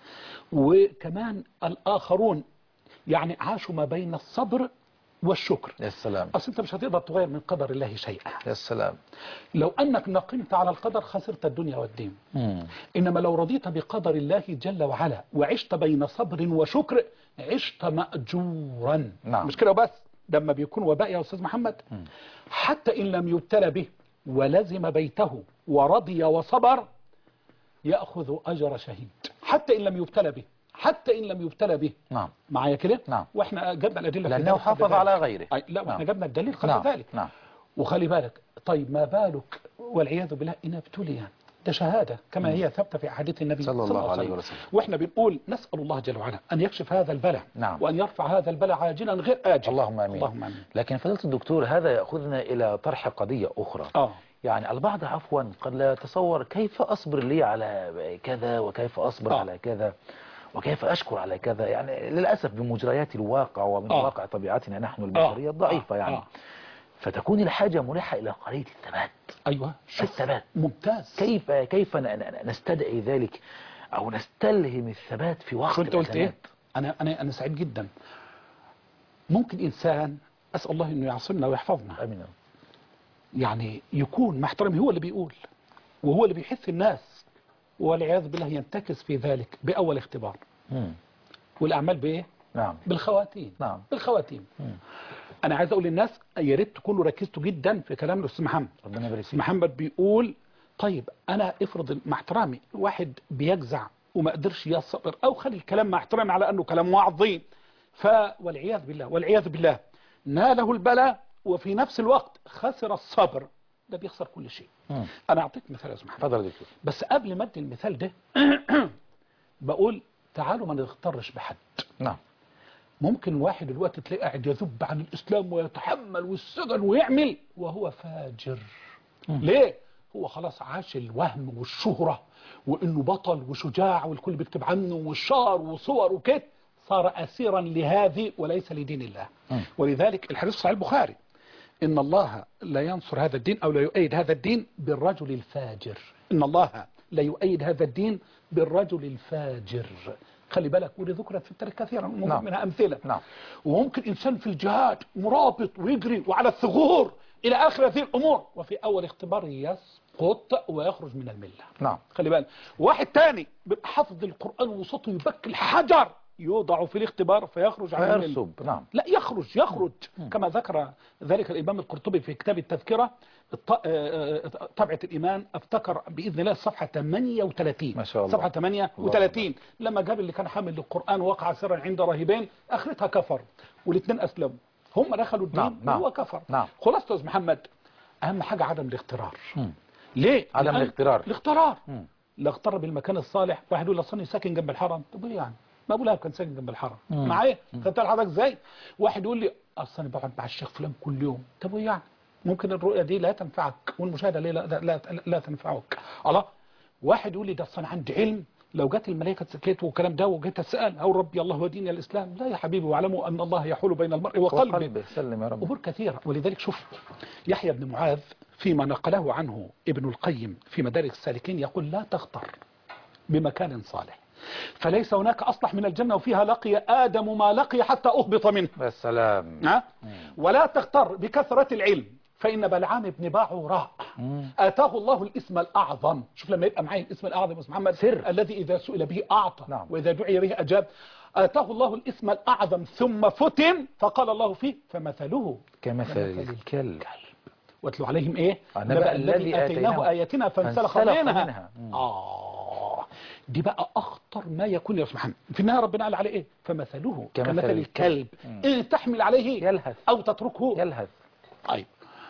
وكمان الاخرون يعني عاشوا ما بين الصبر والشكر يا سلام اصل انت مش هتقدر تغير من قدر الله شيئا يا سلام لو انك نقمت على القدر خسرت الدنيا والدين مم. إنما لو رضيت بقدر الله جل وعلا وعشت بين صبر وشكر عشت مأجورا نعم. مش كده بس لما بيكون وباء يا أستاذ محمد حتى إن لم يبتلى به ولزم بيته ورضي وصبر يأخذ أجر شهيد حتى إن لم يبتلى به حتى إن لم يبتلى به نعم معايا كده نعم. واحنا جبنا الأدلة في لأنه ذلك حافظ قبل على ذلك. غيره أي لا واحنا نعم. جبنا الدليل قبل نعم ذلك نعم وخلي بالك طيب ما بالك والعياذ بالله إن ابتلي ده شهادة كما هي ثابتة في أحاديث النبي صلى الله عليه وسلم. وإحنا بنقول نسأل الله جل وعلا أن يكشف هذا البلاء نعم. وأن يرفع هذا البلاء عاجلا غير آجل اللهم آمين اللهم آمين لكن فضيلة الدكتور هذا يأخذنا إلى طرح قضية أخرى آه يعني البعض عفوا قد لا يتصور كيف أصبر لي على كذا وكيف أصبر آه. على كذا وكيف أشكر على كذا يعني للأسف بمجريات الواقع ومن آه. واقع طبيعتنا نحن البشرية الضعيفة آه. يعني آه. فتكون الحاجة ملحة إلى قضية الثبات أيوة شوف الثبات ممتاز كيف كيف ن- ن- نستدعي ذلك أو نستلهم الثبات في وقت شو أنت قلت إيه الأزمات؟ أنا أنا أنا سعيد جدا ممكن إنسان أسأل الله إنه يعصمنا ويحفظنا أمين يعني يكون محترم هو اللي بيقول وهو اللي بيحث الناس والعياذ بالله ينتكس في ذلك بأول اختبار مم. والأعمال بإيه؟ نعم بالخواتيم نعم بالخواتيم مم. انا عايز اقول للناس يا ريت تكونوا ركزتوا جدا في كلام الاستاذ محمد ربنا يبارك الاستاذ فيك محمد بيقول طيب انا افرض مع احترامي واحد بيجزع وما قدرش يصبر او خلي الكلام مع احترامي على انه كلام وعظيم ف والعياذ بالله والعياذ بالله ناله البلاء وفي نفس الوقت خسر الصبر ده بيخسر كل شيء مم. انا اعطيك مثال يا استاذ محمد تفضل يا دكتور بس قبل ما ادي المثال ده بقول تعالوا ما نغترش بحد نعم ممكن واحد دلوقتي تلاقيه قاعد يذب عن الاسلام ويتحمل والسجن ويعمل وهو فاجر ليه هو خلاص عاش الوهم والشهرة وانه بطل وشجاع والكل بيكتب عنه والشار وصور وكده صار اسيرا لهذه وليس لدين الله مم. ولذلك الحديث صحيح البخاري ان الله لا ينصر هذا الدين او لا يؤيد هذا الدين بالرجل الفاجر ان الله لا يؤيد هذا الدين بالرجل الفاجر خلي بالك ودي ذكرت في التاريخ كثيرا وموجود نعم. منها امثله نعم. وممكن انسان في الجهاد مرابط ويجري وعلى الثغور الى اخر هذه الامور وفي اول اختبار يسقط ويخرج من المله نعم خلي بالك واحد تاني بيبقى حافظ القران وصوته يبكي الحجر يوضع في الاختبار فيخرج عن الملة فيرسب نعم لا يخرج يخرج كما ذكر ذلك الإمام القرطبي في كتاب التذكرة الط- آه، آه، طبعة الإيمان افتكر بإذن الله الصفحة 38 ما شاء الله. صفحة 38 لما جاب اللي كان حامل للقرآن وقع سرا عند راهبين آخرتها كفر والاثنين أسلموا هم دخلوا الدين نعم، نعم. وهو كفر نعم. خلاص يا أستاذ محمد أهم حاجة عدم الاغترار مم. ليه؟ عدم لأن- الاغترار. الاغترار مم. لا اغتر بالمكان الصالح واحد يقول اصل أنا ساكن جنب الحرم طب ايه يعني ما ابو لهب كان ساكن جنب الحرم مم. معايا خدت حضرتك ازاي واحد يقول لي اصل انا بقعد مع الشيخ فلان كل يوم طب وايه يعني ممكن الرؤيه دي لا تنفعك والمشاهده ليه لا, لا, لا, لا تنفعك الله واحد يقول لي ده اصل انا عندي علم لو جت الملائكه سكيت والكلام ده وجيت اسال او ربي الله ودين الاسلام لا يا حبيبي واعلموا ان الله يحول بين المرء وقلبه وقلبه سلم يا رب أمور كثيرة ولذلك شوف يحيى بن معاذ فيما نقله عنه ابن القيم في مدارك السالكين يقول لا تغتر بمكان صالح فليس هناك أصلح من الجنة وفيها لقي آدم ما لقي حتى أهبط منه يا سلام ها؟ ولا تغتر بكثرة العلم فإن بلعام بن باعوراء مم. آتاه الله الاسم الأعظم شوف لما يبقى معي الاسم الأعظم يا أستاذ محمد سر. الذي إذا سئل به أعطى نعم. وإذا دعي به أجاب آتاه الله الاسم الأعظم ثم فتن فقال الله فيه فمثله كمثل كمثل الكلب واتلو عليهم ايه نبأ نبأ الذي الذي آتيناه آتيناه آياتنا فانسلخ فانسلخ منها, منها. مم. آه دي بقى أخطر ما يكون يا سبحان في النهاية ربنا قال عليه إيه فمثله كمثل كمثل الكلب مم. إن تحمل عليه يلهث. أو تتركه يلهث طيب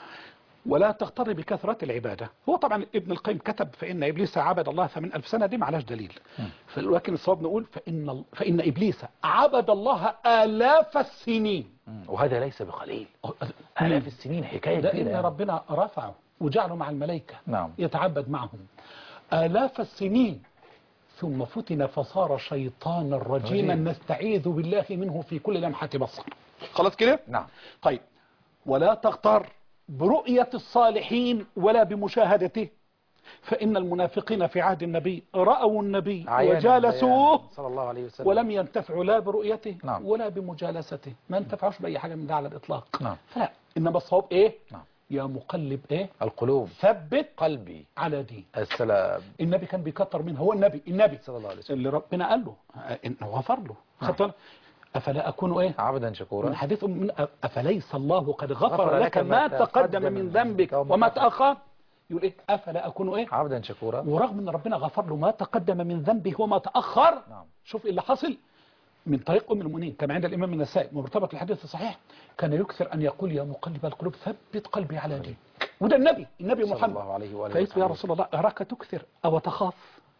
ولا تغتر بكثرة العبادة هو طبعا ابن القيم كتب فإن إبليس عبد الله ثمن ألف سنة دي معلاش دليل لكن الصواب نقول فإن, فإن إبليس عبد الله آلاف السنين مم. وهذا ليس بقليل آلاف السنين حكاية ده كبيرة إن يعني. ربنا رفعه وجعله مع الملائكة نعم يتعبد معهم آلاف السنين ثم فتن فصار شيطانا رجيما رجيم. نستعيذ بالله منه في كل لمحة بصر خلاص كده نعم طيب ولا تغتر برؤية الصالحين ولا بمشاهدته فإن المنافقين في عهد النبي رأوا النبي عيانا وجالسوه بيانا. صلى الله عليه وسلم ولم ينتفعوا لا برؤيته نعم. ولا بمجالسته ما انتفعوش بأي حاجة من ده على الإطلاق نعم. فلا إنما الصواب إيه نعم. يا مقلب إيه القلوب ثبت قلبي على دين السلام النبي كان بيكتر منه هو النبي النبي صلى الله عليه وسلم اللي ربنا قال له آه، انه غفر له خدت بالك؟ افلا اكون ايه عبدا من شكورا حديث من افليس الله قد غفر, غفر لك ما تقدم من ذنبك وما تاخر يقول ايه افلا اكون ايه عبدا شكورا ورغم ان ربنا غفر له ما تقدم من ذنبه وما تاخر نعم. شوف إيه اللي حصل من طريق ام المؤمنين كما عند الامام النسائي مرتبط الحديث الصحيح كان يكثر ان يقول يا مقلب القلوب ثبت قلبي على دينك وده النبي النبي صلى محمد الله عليه وآله فقلت يا وسلم. رسول الله أراك تكثر أو تخاف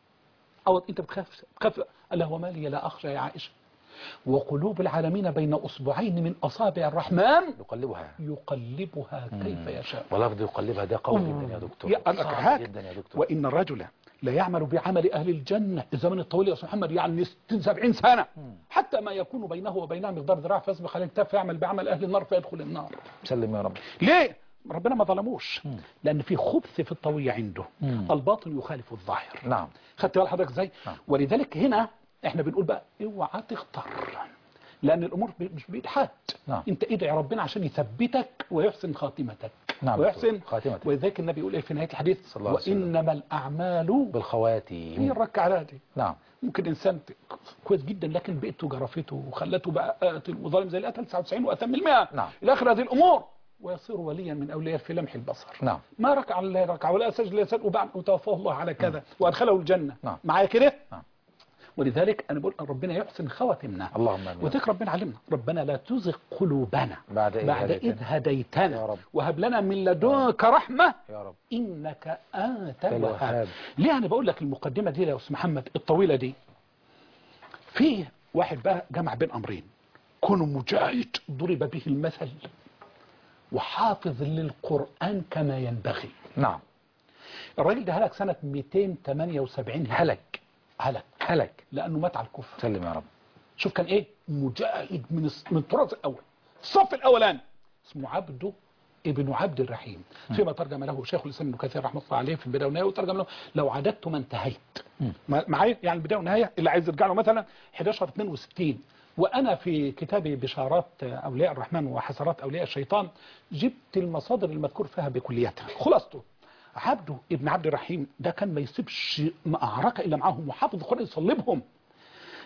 أو أنت بتخاف بتخاف قال له وما لي لا أخشى يا عائشة وقلوب العالمين بين أصبعين من أصابع الرحمن يقلبها يقلبها كيف يشاء ولفظ يقلبها ده قوي جدا يا دكتور يا أنا صعب هاك. جدا يا دكتور وإن الرجل لا يعمل بعمل أهل الجنة الزمن الطويل يا أستاذ محمد يعني 60 70 سنة حتى ما يكون بينه وبينها مقدار ذراع فيسبق عليه الكتاب فيعمل بعمل أهل النار فيدخل النار سلم يا رب ليه؟ ربنا ما ظلموش لأن في خبث في الطوية عنده مم. الباطن يخالف الظاهر نعم خدت بال حضرتك ازاي نعم. ولذلك هنا احنا بنقول بقى اوعى تختار لان الامور ب- مش بايد حد نعم. انت ادعي ربنا عشان يثبتك ويحسن خاتمتك نعم ويحسن خاتمتك. ولذلك النبي يقول ايه في نهايه الحديث صلى الله عليه وسلم. وانما الاعمال هي بالخواتيم الركعه دي نعم ممكن انسان ت- كويس جدا لكن بيئته جرفته وخلته بقى قاتل وظالم زي اللي قتل 99 واتم من 100 نعم. الى اخر هذه الامور ويصير وليا من اولياء في لمح البصر نعم ما ركع الله ركع ولا سجد لا سجد وبعد وتوفاه الله على كذا وادخله الجنه نعم. معايا كده نعم. ولذلك انا بقول ربنا يحسن خواتمنا اللهم امين وذلك ربنا علمنا ربنا لا تزغ قلوبنا بعد إذ بعد هديتنا. إذ هديتنا يا رب. وهب لنا من لدنك رحمة يا رب إنك أنت الوهاب. الوهاب ليه أنا بقول لك المقدمة دي يا أستاذ محمد الطويلة دي في واحد بقى جمع بين أمرين كون مجاهد ضرب به المثل وحافظ للقرآن كما ينبغي نعم الراجل ده هلك سنة 278 هلك هلك هلك لأنه مات على الكفر سلم يا رب شوف كان ايه مجاهد من الص- من الطراز الاول الصف الاولاني اسمه عبده ابن عبد الرحيم فيما ترجم له شيخ الاسلام ابن كثير رحمه الله عليه في البدايه والنهايه وترجم له لو عددت ما انتهيت ما- معايا يعني البدايه والنهايه اللي عايز يرجع له مثلا 11 62 وانا في كتابي بشارات اولياء الرحمن وحسرات اولياء الشيطان جبت المصادر المذكور فيها بكليتها خلاصته عبده ابن عبد الرحيم ده كان ما يسيبش معركه الا معاهم وحافظ القران يصلبهم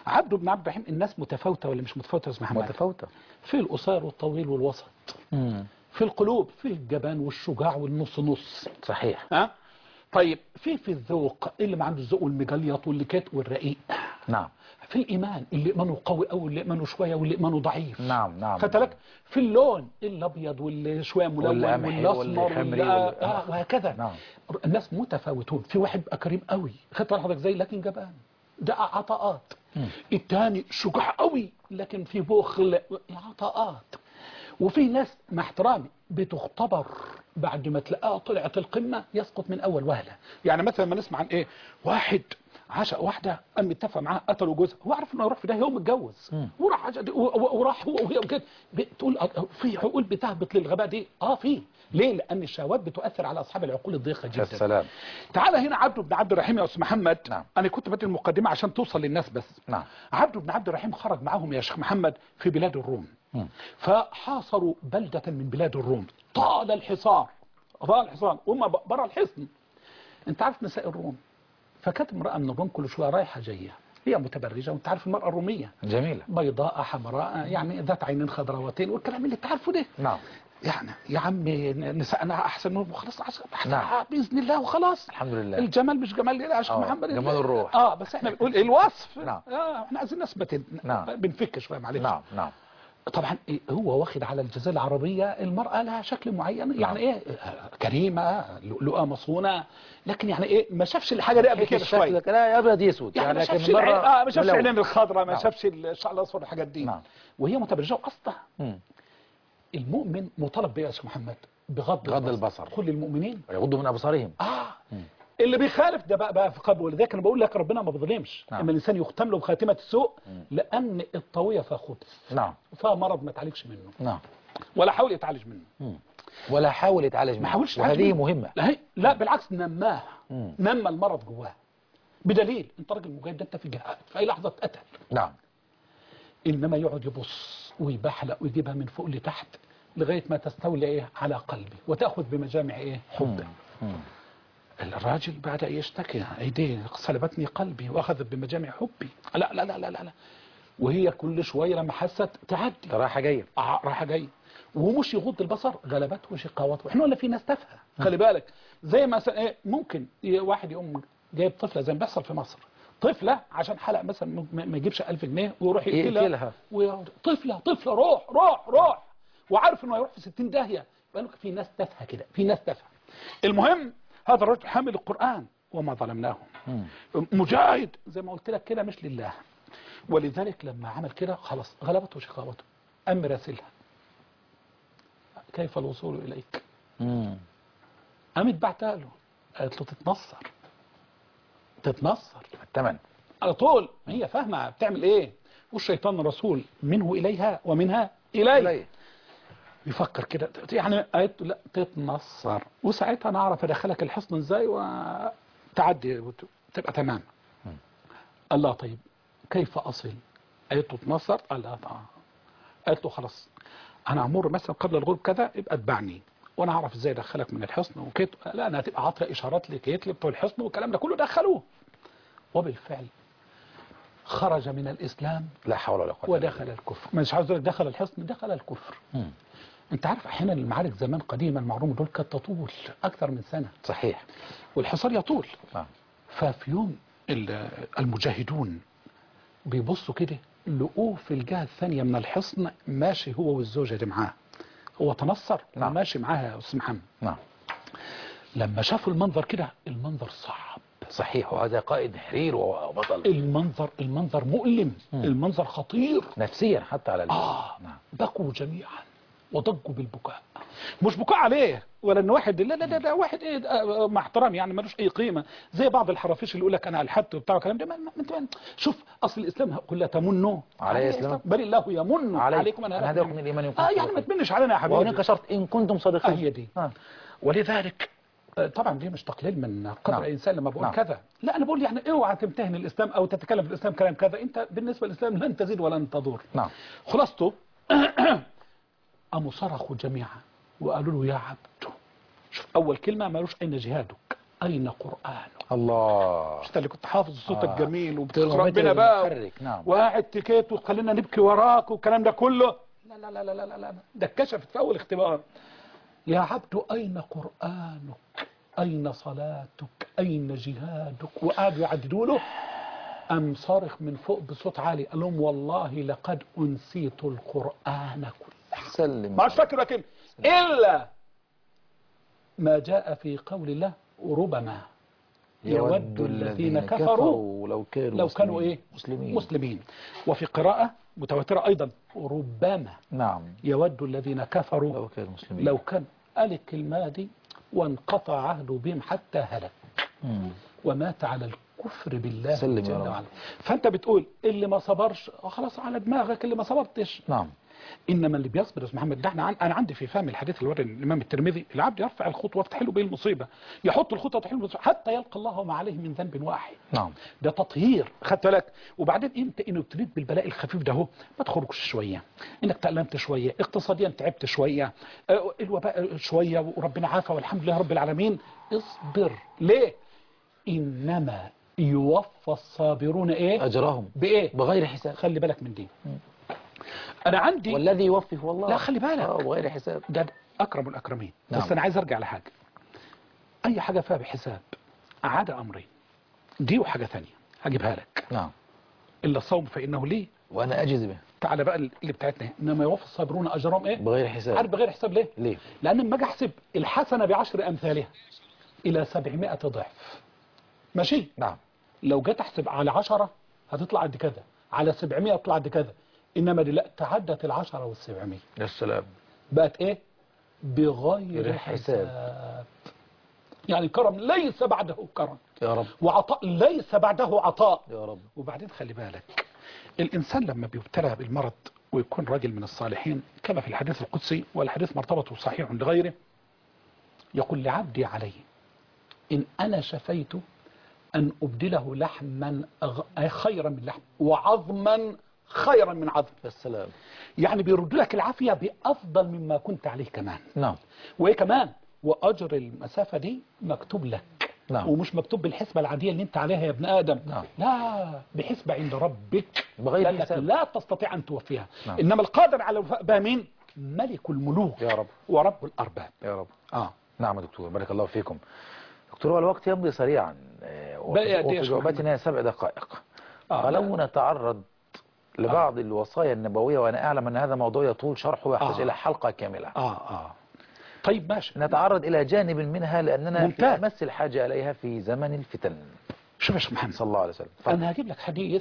عبده بن عبد الرحيم الناس متفاوتة ولا مش متفاوتة يا أستاذ محمد متفاوتة في القصير والطويل والوسط مم. في القلوب في الجبان والشجاع والنص نص صحيح ها طيب في في الذوق اللي ما عنده الذوق والمجليط واللي كات والرقيق نعم في الايمان اللي ايمانه قوي قوي واللي ايمانه شويه واللي ايمانه ضعيف نعم نعم خدت بالك في اللون الابيض واللي شويه ملون والقمحي والاسمر والحمري واللي- آه وال- آه وهكذا نعم. الناس متفاوتون في واحد بقى كريم قوي خدت بالك حضرتك زي لكن جبان ده عطاءات مم. الثاني شجاع قوي لكن في بخل عطاءات وفي ناس مع احترامي بتختبر بعد ما تلاقاها طلعت القمة يسقط من أول وهلة يعني مثلا ما نسمع عن إيه واحد عشق واحدة قام اتفق معاه قتلوا جوزها هو عارف انه يروح في ده يوم متجوز مم. وراح عشق- و- و- وراح هو وهي وكده بتقول أه، في عقول بتهبط للغباء دي اه في ليه لان الشهوات بتؤثر على اصحاب العقول الضيقه يا جدا سلام تعال هنا عبده بن عبد الرحيم يا استاذ محمد نعم. انا كنت بدي المقدمه عشان توصل للناس بس نعم عبده بن عبد الرحيم خرج معهم يا شيخ محمد في بلاد الروم مم. فحاصروا بلدة من بلاد الروم طال الحصار طال الحصار وهم برا الحصن انت عارف نساء الروم فكانت امرأة من الروم كل شوية رايحة جاية هي متبرجة وانت عارف المرأة الرومية جميلة بيضاء حمراء يعني ذات عينين خضراوتين والكلام اللي تعرفه ده نعم يعني يا عمي نسائنا احسن منهم وخلاص أحسن نعم. باذن الله وخلاص الحمد لله الجمال مش جمال يا شيخ آه، محمد جمال الروح. اه بس احنا بنقول الوصف نعم. اه احنا عايزين نثبت نعم. بنفك شويه معلش نعم نعم طبعا إيه هو واخد على الجزيره العربيه المراه لها شكل معين يعني ايه آه، كريمه لؤلؤه مصونه لكن يعني ايه ما شافش الحاجه دي قبل كده شويه شكلك لا يا ابيض يسود يعني ما لكن شافش من العين بره اه ما شافش ملون. العين الخضراء ما نعم. شافش الشعر الاصفر الحاجات دي نعم. وهي متبرجه واصلا مم. المؤمن مطالب بيه يا شيخ محمد بغض بغض البصر. كل المؤمنين يغضوا من ابصارهم اه اللي بيخالف ده بقى بقى في قلبه ولذلك انا بقول لك ربنا ما بيظلمش نعم. اما الانسان يختم له بخاتمه السوء لان الطويه فيها خبث نعم فيها مرض ما تعالجش منه نعم ولا حاول يتعالج منه مم. ولا حاول يتعالج منه ما حاولش يتعالج وهذه منه. مهمة لا, هي- لا بالعكس نماه مم. نمى المرض جواه بدليل انت راجل مجاهد ده انت في جهاد في اي لحظه اتقتل نعم انما يقعد يبص ويبحلق ويجيبها من فوق لتحت لغايه ما تستولي ايه على قلبي وتاخذ بمجامع ايه حبه مم. الراجل بعد يشتكي ايديه صلبتني قلبي واخذت بمجامع حبي لا لا لا لا لا, لا. وهي كل شويه لما حست تعدي رايحة جاية ع- رايحه جاي ومش يغض البصر غلبته شقاوته احنا ولا في ناس تافهه خلي بالك زي مثلا ايه ممكن ي- واحد يقوم جايب طفله زي ما بيحصل في مصر طفله عشان حلق مثلا ما ما يجيبش 1000 جنيه ويروح يقتلها يقتلها. ويقعد طفله طفله روح روح روح وعارف انه هيروح في 60 داهيه بالك في ناس تافهه كده في ناس تافهه المهم هذا الرجل حامل القران وما ظلمناهم مم. مجاهد زي ما قلت لك كده مش لله ولذلك لما عمل كده خلاص غلبته شقاوته أم راسلها كيف الوصول إليك مم. قامت بعتها له قالت له تتنصر تتنصر الثمن على طول هي فاهمة بتعمل ايه والشيطان رسول منه إليها ومنها إليه إليه. يفكر كده يعني قالت له لا تتنصر وساعتها انا اعرف ادخلك الحصن ازاي وتعدي وت- تبقى تمام قال لها طيب كيف اصل قالت له تنصر قال لها طبعا قالت له خلاص انا امر مثلا قبل الغروب كذا يبقى اتبعني وانا اعرف ازاي ادخلك من الحصن وكده لا انا هتبقى عاطره اشارات لكيت لي بتوع الحصن والكلام ده كله دخلوه وبالفعل خرج من الاسلام لا حول ولا قوة إلا ودخل الكفر مش عاوز أقول لك دخل الحصن دخل الكفر مم. انت عارف احيانا المعارك زمان قديما المعرومه دول كانت تطول اكثر من سنه صحيح والحصار يطول نعم ففي يوم ال- المجاهدون بيبصوا كده لقوه في الجهه الثانيه من الحصن ماشي هو والزوجه اللي معاه هو تنصر نعم. وماشي معاها يا استاذ محمد نعم لما شافوا المنظر كده المنظر صعب صحيح وهذا قائد حرير وبطل المنظر المنظر مؤلم مم. المنظر خطير نفسيا حتى على ال- آه نعم بكوا جميعا وضجوا بالبكاء مش بكاء عليه ولا ان واحد لا لا لا, لا واحد ايه آه، مع احترامي يعني ملوش اي قيمه زي بعض الحرافيش اللي يقول لك انا الحدت وبتاع الكلام ده ما ما- انت ما- شوف اصل الاسلام كلها تمنوا عليه السلام. بل الله يمن عليك. عليكم ان أن هداكم من الإيمان إن كنتم اه يعني ما تمنش علينا يا حبيبي وهناك شرط إن كنتم صادقين آه هي دي آه. ولذلك آه، طبعا دي مش تقليل من قدر نعم. الانسان لما بقول نعم. كذا لا انا بقول يعني اوعى تمتهن الاسلام او تتكلم في الاسلام كلام كذا انت بالنسبه للاسلام لن تزيد ولن تضر نعم خلاصته قاموا صرخوا جميعا وقالوا له يا عبد شوف أول كلمة مالوش أين جهادك أين قرآنك الله مش انت اللي كنت حافظ صوتك آه. جميل وبتقرا ترمومتر ربنا بقى المحرك، نعم. وقاعد تكيت وخلينا نبكي وراك والكلام ده كله لا لا لا لا لا لا, لا. ده اتكشفت في اول اختبار يا عبد اين قرانك اين صلاتك اين جهادك وقعدوا يعددوا له أم صارخ من فوق بصوت عالي قال لهم والله لقد أنسيت القرآن كله سلم ما عادش فاكر لكن إلا ما جاء في قول الله ربما يود الذين كفروا لو كانوا لو كانوا مسلمين. إيه مسلمين مسلمين وفي قراءة متواترة أيضا ربما نعم يود الذين كفروا لو كانوا مسلمين لو كان قال الكلمة دي وانقطع عهده بهم حتى هلك مم. ومات على الكفر بالله سلم يا جل رب. وعلا فانت بتقول اللي ما صبرش آه خلاص على دماغك اللي ما صبرتش نعم انما اللي بيصبر يا استاذ محمد ده احنا عن... انا عندي في فهم الحديث اللي ورد الامام الترمذي العبد يرفع الخطوه تحل به المصيبه يحط الخطوه تحل به المصيبه حتى يلقى الله وما عليه من ذنب واحد نعم ده تطهير خدت بالك وبعدين انت ان ابتليت بالبلاء الخفيف ده اهو ما تخرجش شويه انك تألمت شويه اقتصاديا تعبت شويه آه، الوباء شويه وربنا عافى والحمد لله رب العالمين اصبر ليه انما يوفى الصابرون ايه أجرهم بايه بغير حساب خلي بالك من دي انا عندي والذي يوفي هو الله لا خلي بالك. آه، بغير حساب ده اكرم الاكرمين نعم. بس انا عايز ارجع لحاجه اي حاجه فيها بحساب عدا امرين دي وحاجه ثانيه هجيبها لك نعم الا الصوم فانه ليه وأنا أجز به تعالى بقى اللي بتاعتنا انما يوفى الصابرون اجرهم ايه بغير حساب عارف بغير حساب ليه ليه لان لما اجي احسب الحسنه بعشر امثالها الى 700 ضعف ماشي نعم لو جيت احسب على 10 هتطلع قد كذا على 700 تطلع قد كذا انما دي لا تعدت العشرة والسبعمية يا سلام بقت ايه بغير بغير حساب حساب. يعني كرم ليس بعده كرم يا رب وعطاء ليس بعده عطاء يا رب وبعدين خلي بالك الإنسان لما بيبتلى بالمرض ويكون راجل من الصالحين كما في الحديث القدسي والحديث مرتبط صحيح لغيره يقول لعبدي علي إن أنا شفيت أن أبدله لحما أغ- خيرا من لحم وعظما خيرا من عظم يا سلام يعني بيرد لك العافية بأفضل مما كنت عليه كمان نعم وإيه كمان وأجر المسافة دي مكتوب لك نعم. ومش مكتوب بالحسبة العادية اللي انت عليها يا ابن آدم نعم. لا بحسبة عند ربك بغير لأنك حساب. لا تستطيع أن توفيها نعم. إنما القادر على الوفاء بها مين ملك الملوك يا رب. ورب الأرباب يا رب آه. نعم يا دكتور بارك الله فيكم دكتور هو الوقت يمضي سريعا آه، وفي- بقي قد إيه وفي يا شيخ جواباتنا سبع دقائق آه. فلو نتعرض لبعض الوصايا النبوية وأنا أعلم أن هذا موضوع يطول شرحه ويحتاج آه. إلى حلقة كاملة آه آه طيب ماشي نتعرض إلى جانب منها لأننا في ممتاز. أمس الحاجة إليها في زمن الفتن شوف يا شيخ محمد صلى الله عليه وسلم تفضل. أنا هجيب لك حديث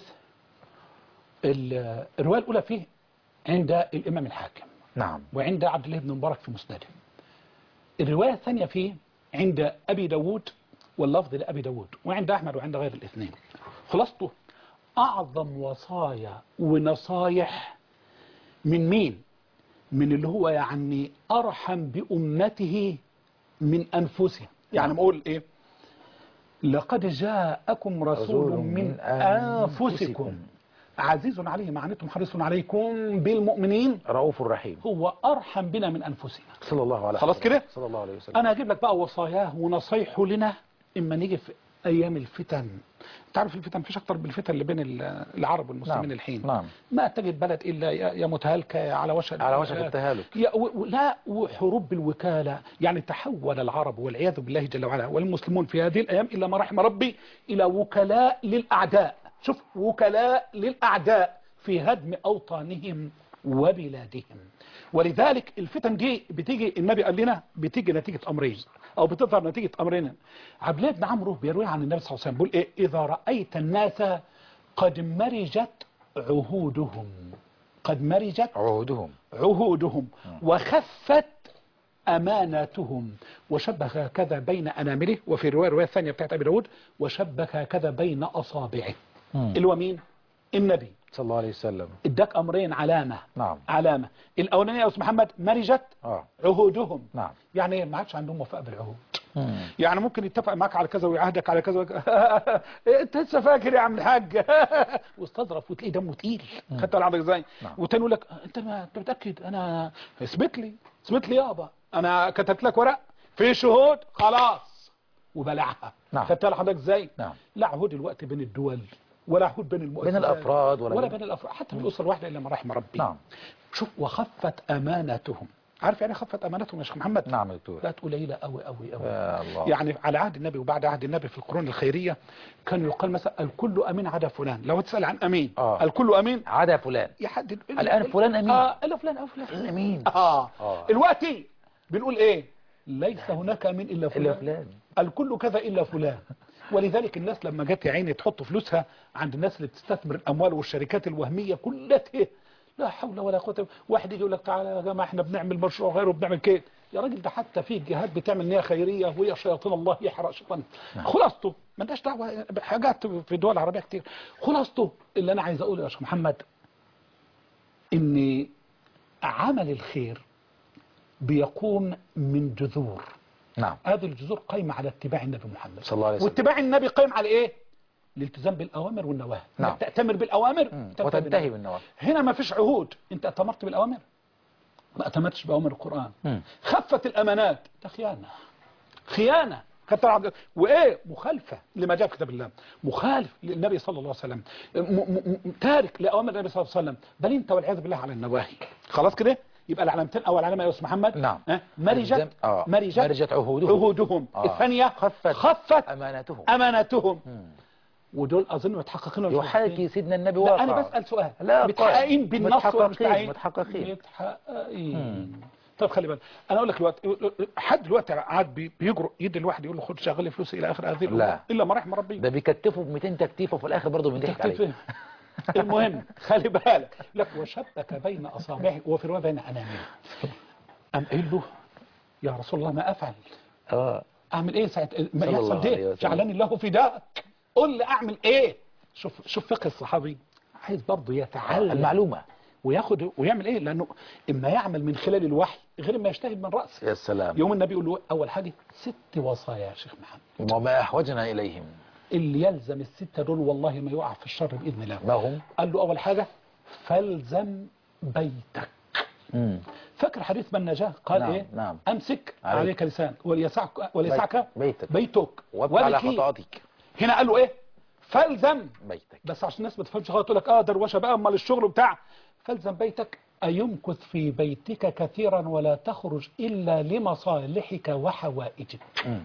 ال- الرواية الأولى فيه عند الإمام الحاكم نعم وعند عبد الله بن مبارك في مسنده الرواية الثانية فيه عند أبي داود واللفظ لأبي داود وعند أحمد وعند غير الاثنين خلاصته أعظم وصايا ونصايح من مين من اللي هو يعني أرحم بأمته من أنفسهم يعني نعم. بقول إيه لقد جاءكم رسول رسول من من أنفسكم أنفسكم. عزيز عليه ما عنتم حريص عليكم بالمؤمنين رؤوف رحيم هو أرحم بنا من أنفسنا صلى الله عليه خلاص كده؟ صلى الله عليه وسلم أنا هجيب لك بقى وصاياه ونصايحه لنا إما نيجي في أيام الفتن تعرف الفتن مفيش أكتر بالفتن اللي بين ال- العرب والمسلمين نعم. الحين نعم ما تجد بلد إلا يا يا متهالكة يا على وشك على وشك التهالك يا و- و- لا وحروب بالوكالة يعني تحول العرب والعياذ بالله جل وعلا والمسلمون في هذه الأيام إلا ما رحم ربي إلى وكلاء للأعداء شوف وكلاء للأعداء في هدم أوطانهم وبلادهم ولذلك الفتن دي بتيجي النبي قال لنا بتيجي نتيجة أمرين أو بتظهر نتيجة أمرين عبد الله بن عمرو بيروي عن النبي صلى الله عليه وسلم بيقول إيه إذا رأيت الناس قد مرجت عهودهم قد مرجت عهودهم عهودهم وخفت أماناتهم وشبك هكذا بين أنامله وفي رواية رواية ثانية بتاعت أبي داود وشبك هكذا بين أصابعه مم. اللي هو مين؟ النبي صلى الله عليه وسلم اداك أمرين علامة نعم علامة الأولانية يا أستاذ محمد مرجت اه عهودهم نعم يعني إيه؟ ما عادش عندهم وفاء بالعهود مم. يعني ممكن يتفق معك على كذا ويعهدك على كذا وك- انت لسه فاكر يا عم الحاج واستظرف وتلاقيه دمه تقيل خدت على عندك ازاي نعم. والتاني يقول لك انت ما انت متاكد انا اثبت لي اثبت لي يابا انا كتبت لك ورق في شهود خلاص وبلعها نعم. خدت بالك حضرتك ازاي نعم. لا عهود الوقت بين الدول ولا عهود بين المؤسسات بين الأفراد ولا ولا بين- بين الافراد حتى في الاسره الواحده الا ما رحم ربي نعم. شوف وخفت امانتهم عارف يعني خفت امانتهم يا شيخ محمد نعم يا دكتور بقت قليله قوي قوي قوي يا الله يعني على عهد النبي وبعد عهد النبي في القرون الخيريه كان يقال مثلا الكل امين عدا فلان لو تسال عن امين آه. الكل امين عدا فلان يحدد الآن فلان أمين. اه الا فلان او فلان أمين اه, آه. دلوقتي بنقول ايه ليس هناك امين الا فلان إلا فلان الكل كذا الا فلان ولذلك الناس لما جت يا عيني تحط فلوسها عند الناس اللي بتستثمر الاموال والشركات الوهميه كلها لا حول ولا قوه إلا- واحد يجي يقول لك تعالى يا جماعه احنا بنعمل مشروع غيره وبنعمل كده يا راجل ده حتى في جهات بتعمل نيه خيريه وهي شياطين الله يحرق شيطان خلاصته مالناش دعوه حاجات في الدول العربيه كتير خلاصته اللي انا عايز اقوله يا شيخ محمد ان عمل الخير بيقوم من جذور نعم هذه الجذور قايمة على اتباع النبي محمد صلى الله عليه وسلم. واتباع النبي قايم على ايه الالتزام بالأوامر والنواهي نعم. إنك تأتمر بالأوامر مم. تنتهي وتنتهي بالنواهي. بالنواهي هنا ما فيش عهود انت أتمرت بالأوامر ما أتمرتش بأوامر القرآن مم. خفت الأمانات ده خيانة خيانة خدت العبد- وايه مخالفه لما جاء في كتاب الله مخالف للنبي صلى الله عليه وسلم م م م تارك لاوامر النبي صلى الله عليه وسلم بل انت والعياذ بالله على النواهي خلاص كده يبقى العلامتين اول علامه يا استاذ محمد نعم. أه؟ مرجت الزم- آه. مرجت, مرجت عهودهم. عهودهم آه. الثانيه خفت خفت أمانتهم امانتهم مم. ودول اظن متحققين ولا مش يحاكي متحققين؟ سيدنا النبي لا واقع انا بسال سؤال لا متحققين قائم. بالنص ولا مش متحققين متحققين متحققين متحققين طب خلي بالك انا اقول لك دلوقتي حد دلوقتي قاعد بي- بيجرؤ يدي الواحد يقول له خد شغل لي فلوسي الى اخر هذه الأمور. لا. الا ما رحم ربي ده بيكتفوا ب 200 تكتيفه وفي الاخر برضه بيضحك عليه تكتفي. المهم خلي بالك لك وشبك بين اصابعه وفي روايه بين انامله قام قايل له يا رسول الله ما افعل اه اعمل ايه ساعه ما صلى الله يحصل عليه ده وسلم. جعلني الله فداك قل لي اعمل ايه شوف شوف فقه الصحابي عايز برضه يتعلم المعلومه وياخد ويعمل ايه لانه اما يعمل من خلال الوحي غير ما يجتهد من راسه يا سلام يوم النبي يقول له اول حاجه ست وصايا يا شيخ محمد وما احوجنا اليهم اللي يلزم السته دول والله ما يقع في الشر باذن الله ما هم قال له اول حاجه فالزم بيتك مم. فاكر حديث من نجاه قال نعم، ايه نعم. امسك عليك. عليك لسانك وليسعك وليسعك بيتك. بيتك وابقى على ولكي. خطواتك هنا قال له ايه فالزم بيتك بس عشان الناس ما تفهمش غلط تقول لك اه دروشه بقى امال الشغل وبتاع فالزم بيتك أيمكث في بيتك كثيرا ولا تخرج إلا لمصالحك وحوائجك مم.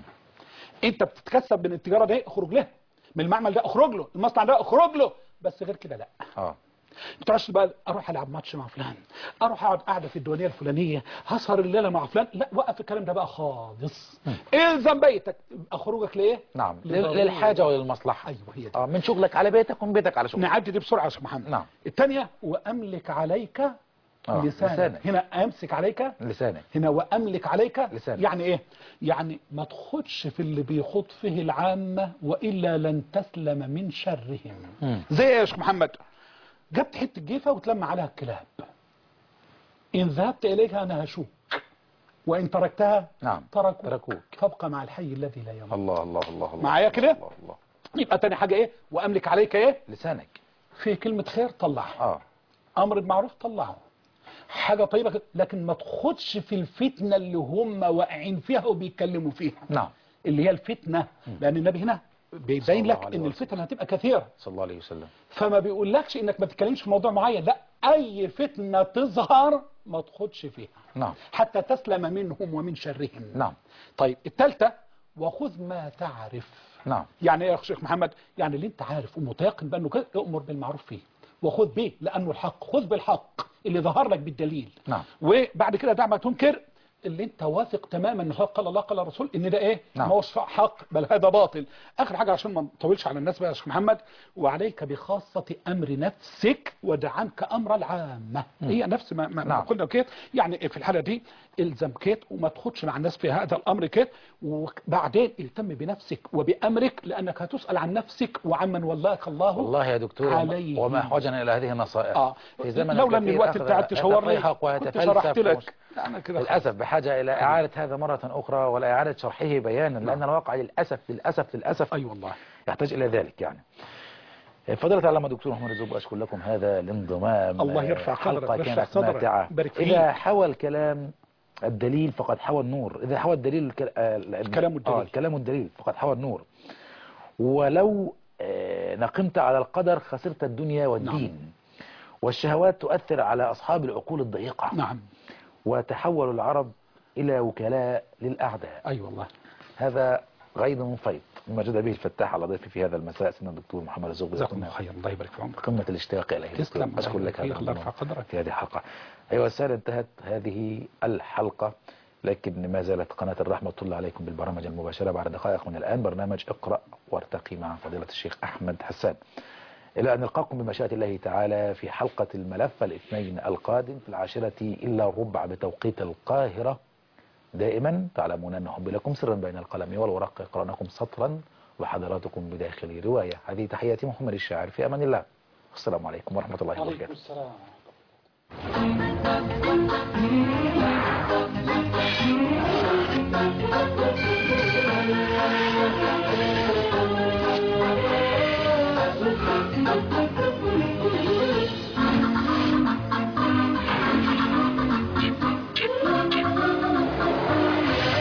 انت بتتكسب من التجاره دي اخرج لها من المعمل ده اخرج له المصنع ده اخرج له بس غير كده لا اه ما تقعدش بقى اروح العب ماتش مع فلان اروح اقعد قاعده في الديوانيه الفلانيه هسهر الليله مع فلان لا وقف الكلام ده بقى خالص الزم بيتك اخرجك ليه نعم لضرورة. للحاجه وللمصلحه ايوه هي دي اه من شغلك على بيتك ومن بيتك على شغلك نعدي دي بسرعه يا استاذ محمد نعم. الثانيه واملك عليك آه، لسانك. لسانك. هنا امسك عليك لسانك هنا واملك عليك لسانك. يعني ايه يعني ما تخدش في اللي بيخوض فيه العامه والا لن تسلم من شرهم مم. زي ايه يا شيخ محمد جبت حته جيفه وتلم عليها الكلاب ان ذهبت اليها نهشوك وان تركتها نعم تركوك, تركوك. فابقى مع الحي الذي لا يموت الله الله الله الله معايا كده؟ الله الله يبقى تاني حاجه ايه واملك عليك ايه لسانك في كلمه خير طلعها اه امر بمعروف طلعه حاجه طيبه كده، لكن ما تخدش في الفتنه اللي هم واقعين فيها وبيتكلموا فيها نعم اللي هي الفتنه لان النبي هنا بيبين الله لك عليه ان وسلم. الفتن هتبقى كثيره صلى الله عليه وسلم فما بيقولكش انك ما تتكلمش في موضوع معين لا اي فتنه تظهر ما تخدش فيها نعم حتى تسلم منهم ومن شرهم نعم طيب الثالثه وخذ ما تعرف نعم يعني ايه يا شيخ محمد يعني اللي انت عارف ومتيقن بانه كده امر بالمعروف فيه وخذ به لانه الحق خذ بالحق اللي ظهر لك بالدليل نعم. وبعد كده دع ما تنكر اللي انت واثق تماما ان هو قال الله قال الرسول ان ده ايه نعم. ما هوش حق بل هذا باطل اخر حاجه عشان ما نطولش على الناس بقى يا شيخ محمد وعليك بخاصه امر نفسك ودع عنك امر العامه هي نفس ما, ما, ما نعم. قلنا كده يعني في الحاله دي الزم كيت وما تخدش مع الناس في هذا الامر كيت وبعدين التم بنفسك وبامرك لانك هتسال عن نفسك وعمن ولاك الله والله يا دكتور عليه. وما احوجنا الى هذه النصائح اه في زمن لولا ان الكثير الوقت أخذ بتاعك تشاور لي يتفيهق كنت شرحت ويتفلسف لك لا، انا كده للأسف بحاجة إلى إعادة هذا مرة أخرى ولا إعادة شرحه بيانا لأن الواقع للأسف للأسف للأسف اي والله يحتاج إلى ذلك يعني فضلت على دكتور محمد الزوب أشكر لكم هذا الانضمام الله يرفع قدرك، حلقة ويرفع كانت صدرك. ماتعة بارك فيك. إذا حوى الكلام الدليل فقد حوى النور إذا حوى الدليل الك- آه، الكلام والدليل. آه الكلام والدليل فقد حوى النور ولو آه، نقمت على القدر خسرت الدنيا والدين والشهوات تؤثر على أصحاب العقول الضيقة نعم وتحول العرب إلى وكلاء للأعداء أي والله هذا غيض فيض مما جد به الفتاح على ضيفي في هذا المساء سيدنا الدكتور محمد الزغبي جزاكم الله خير الله يبارك في عمرك قمة الاشتياق إليه تسلم دكتور. أشكر الله لك يبارك هذا فيك، الله الموضوع يرفع قدرك في هذه الحلقة أيها السادة انتهت هذه الحلقة لكن ما زالت قناة الرحمة تطل عليكم بالبرامج المباشرة بعد دقائق من الآن برنامج اقرأ وارتقي مع فضيلة الشيخ أحمد حسان إلى أن نلقاكم بمشيئة الله تعالى في حلقة الملف الاثنين القادم في العاشرة إلا الربع بتوقيت القاهرة دائما تعلمون أن حبي لكم سرا بين القلم والورق يقرأنكم سطرا وحضراتكم بداخل رواية هذه تحياتي محمد الشاعر في أمان الله والسلام عليكم ورحمة الله وبركاته السلام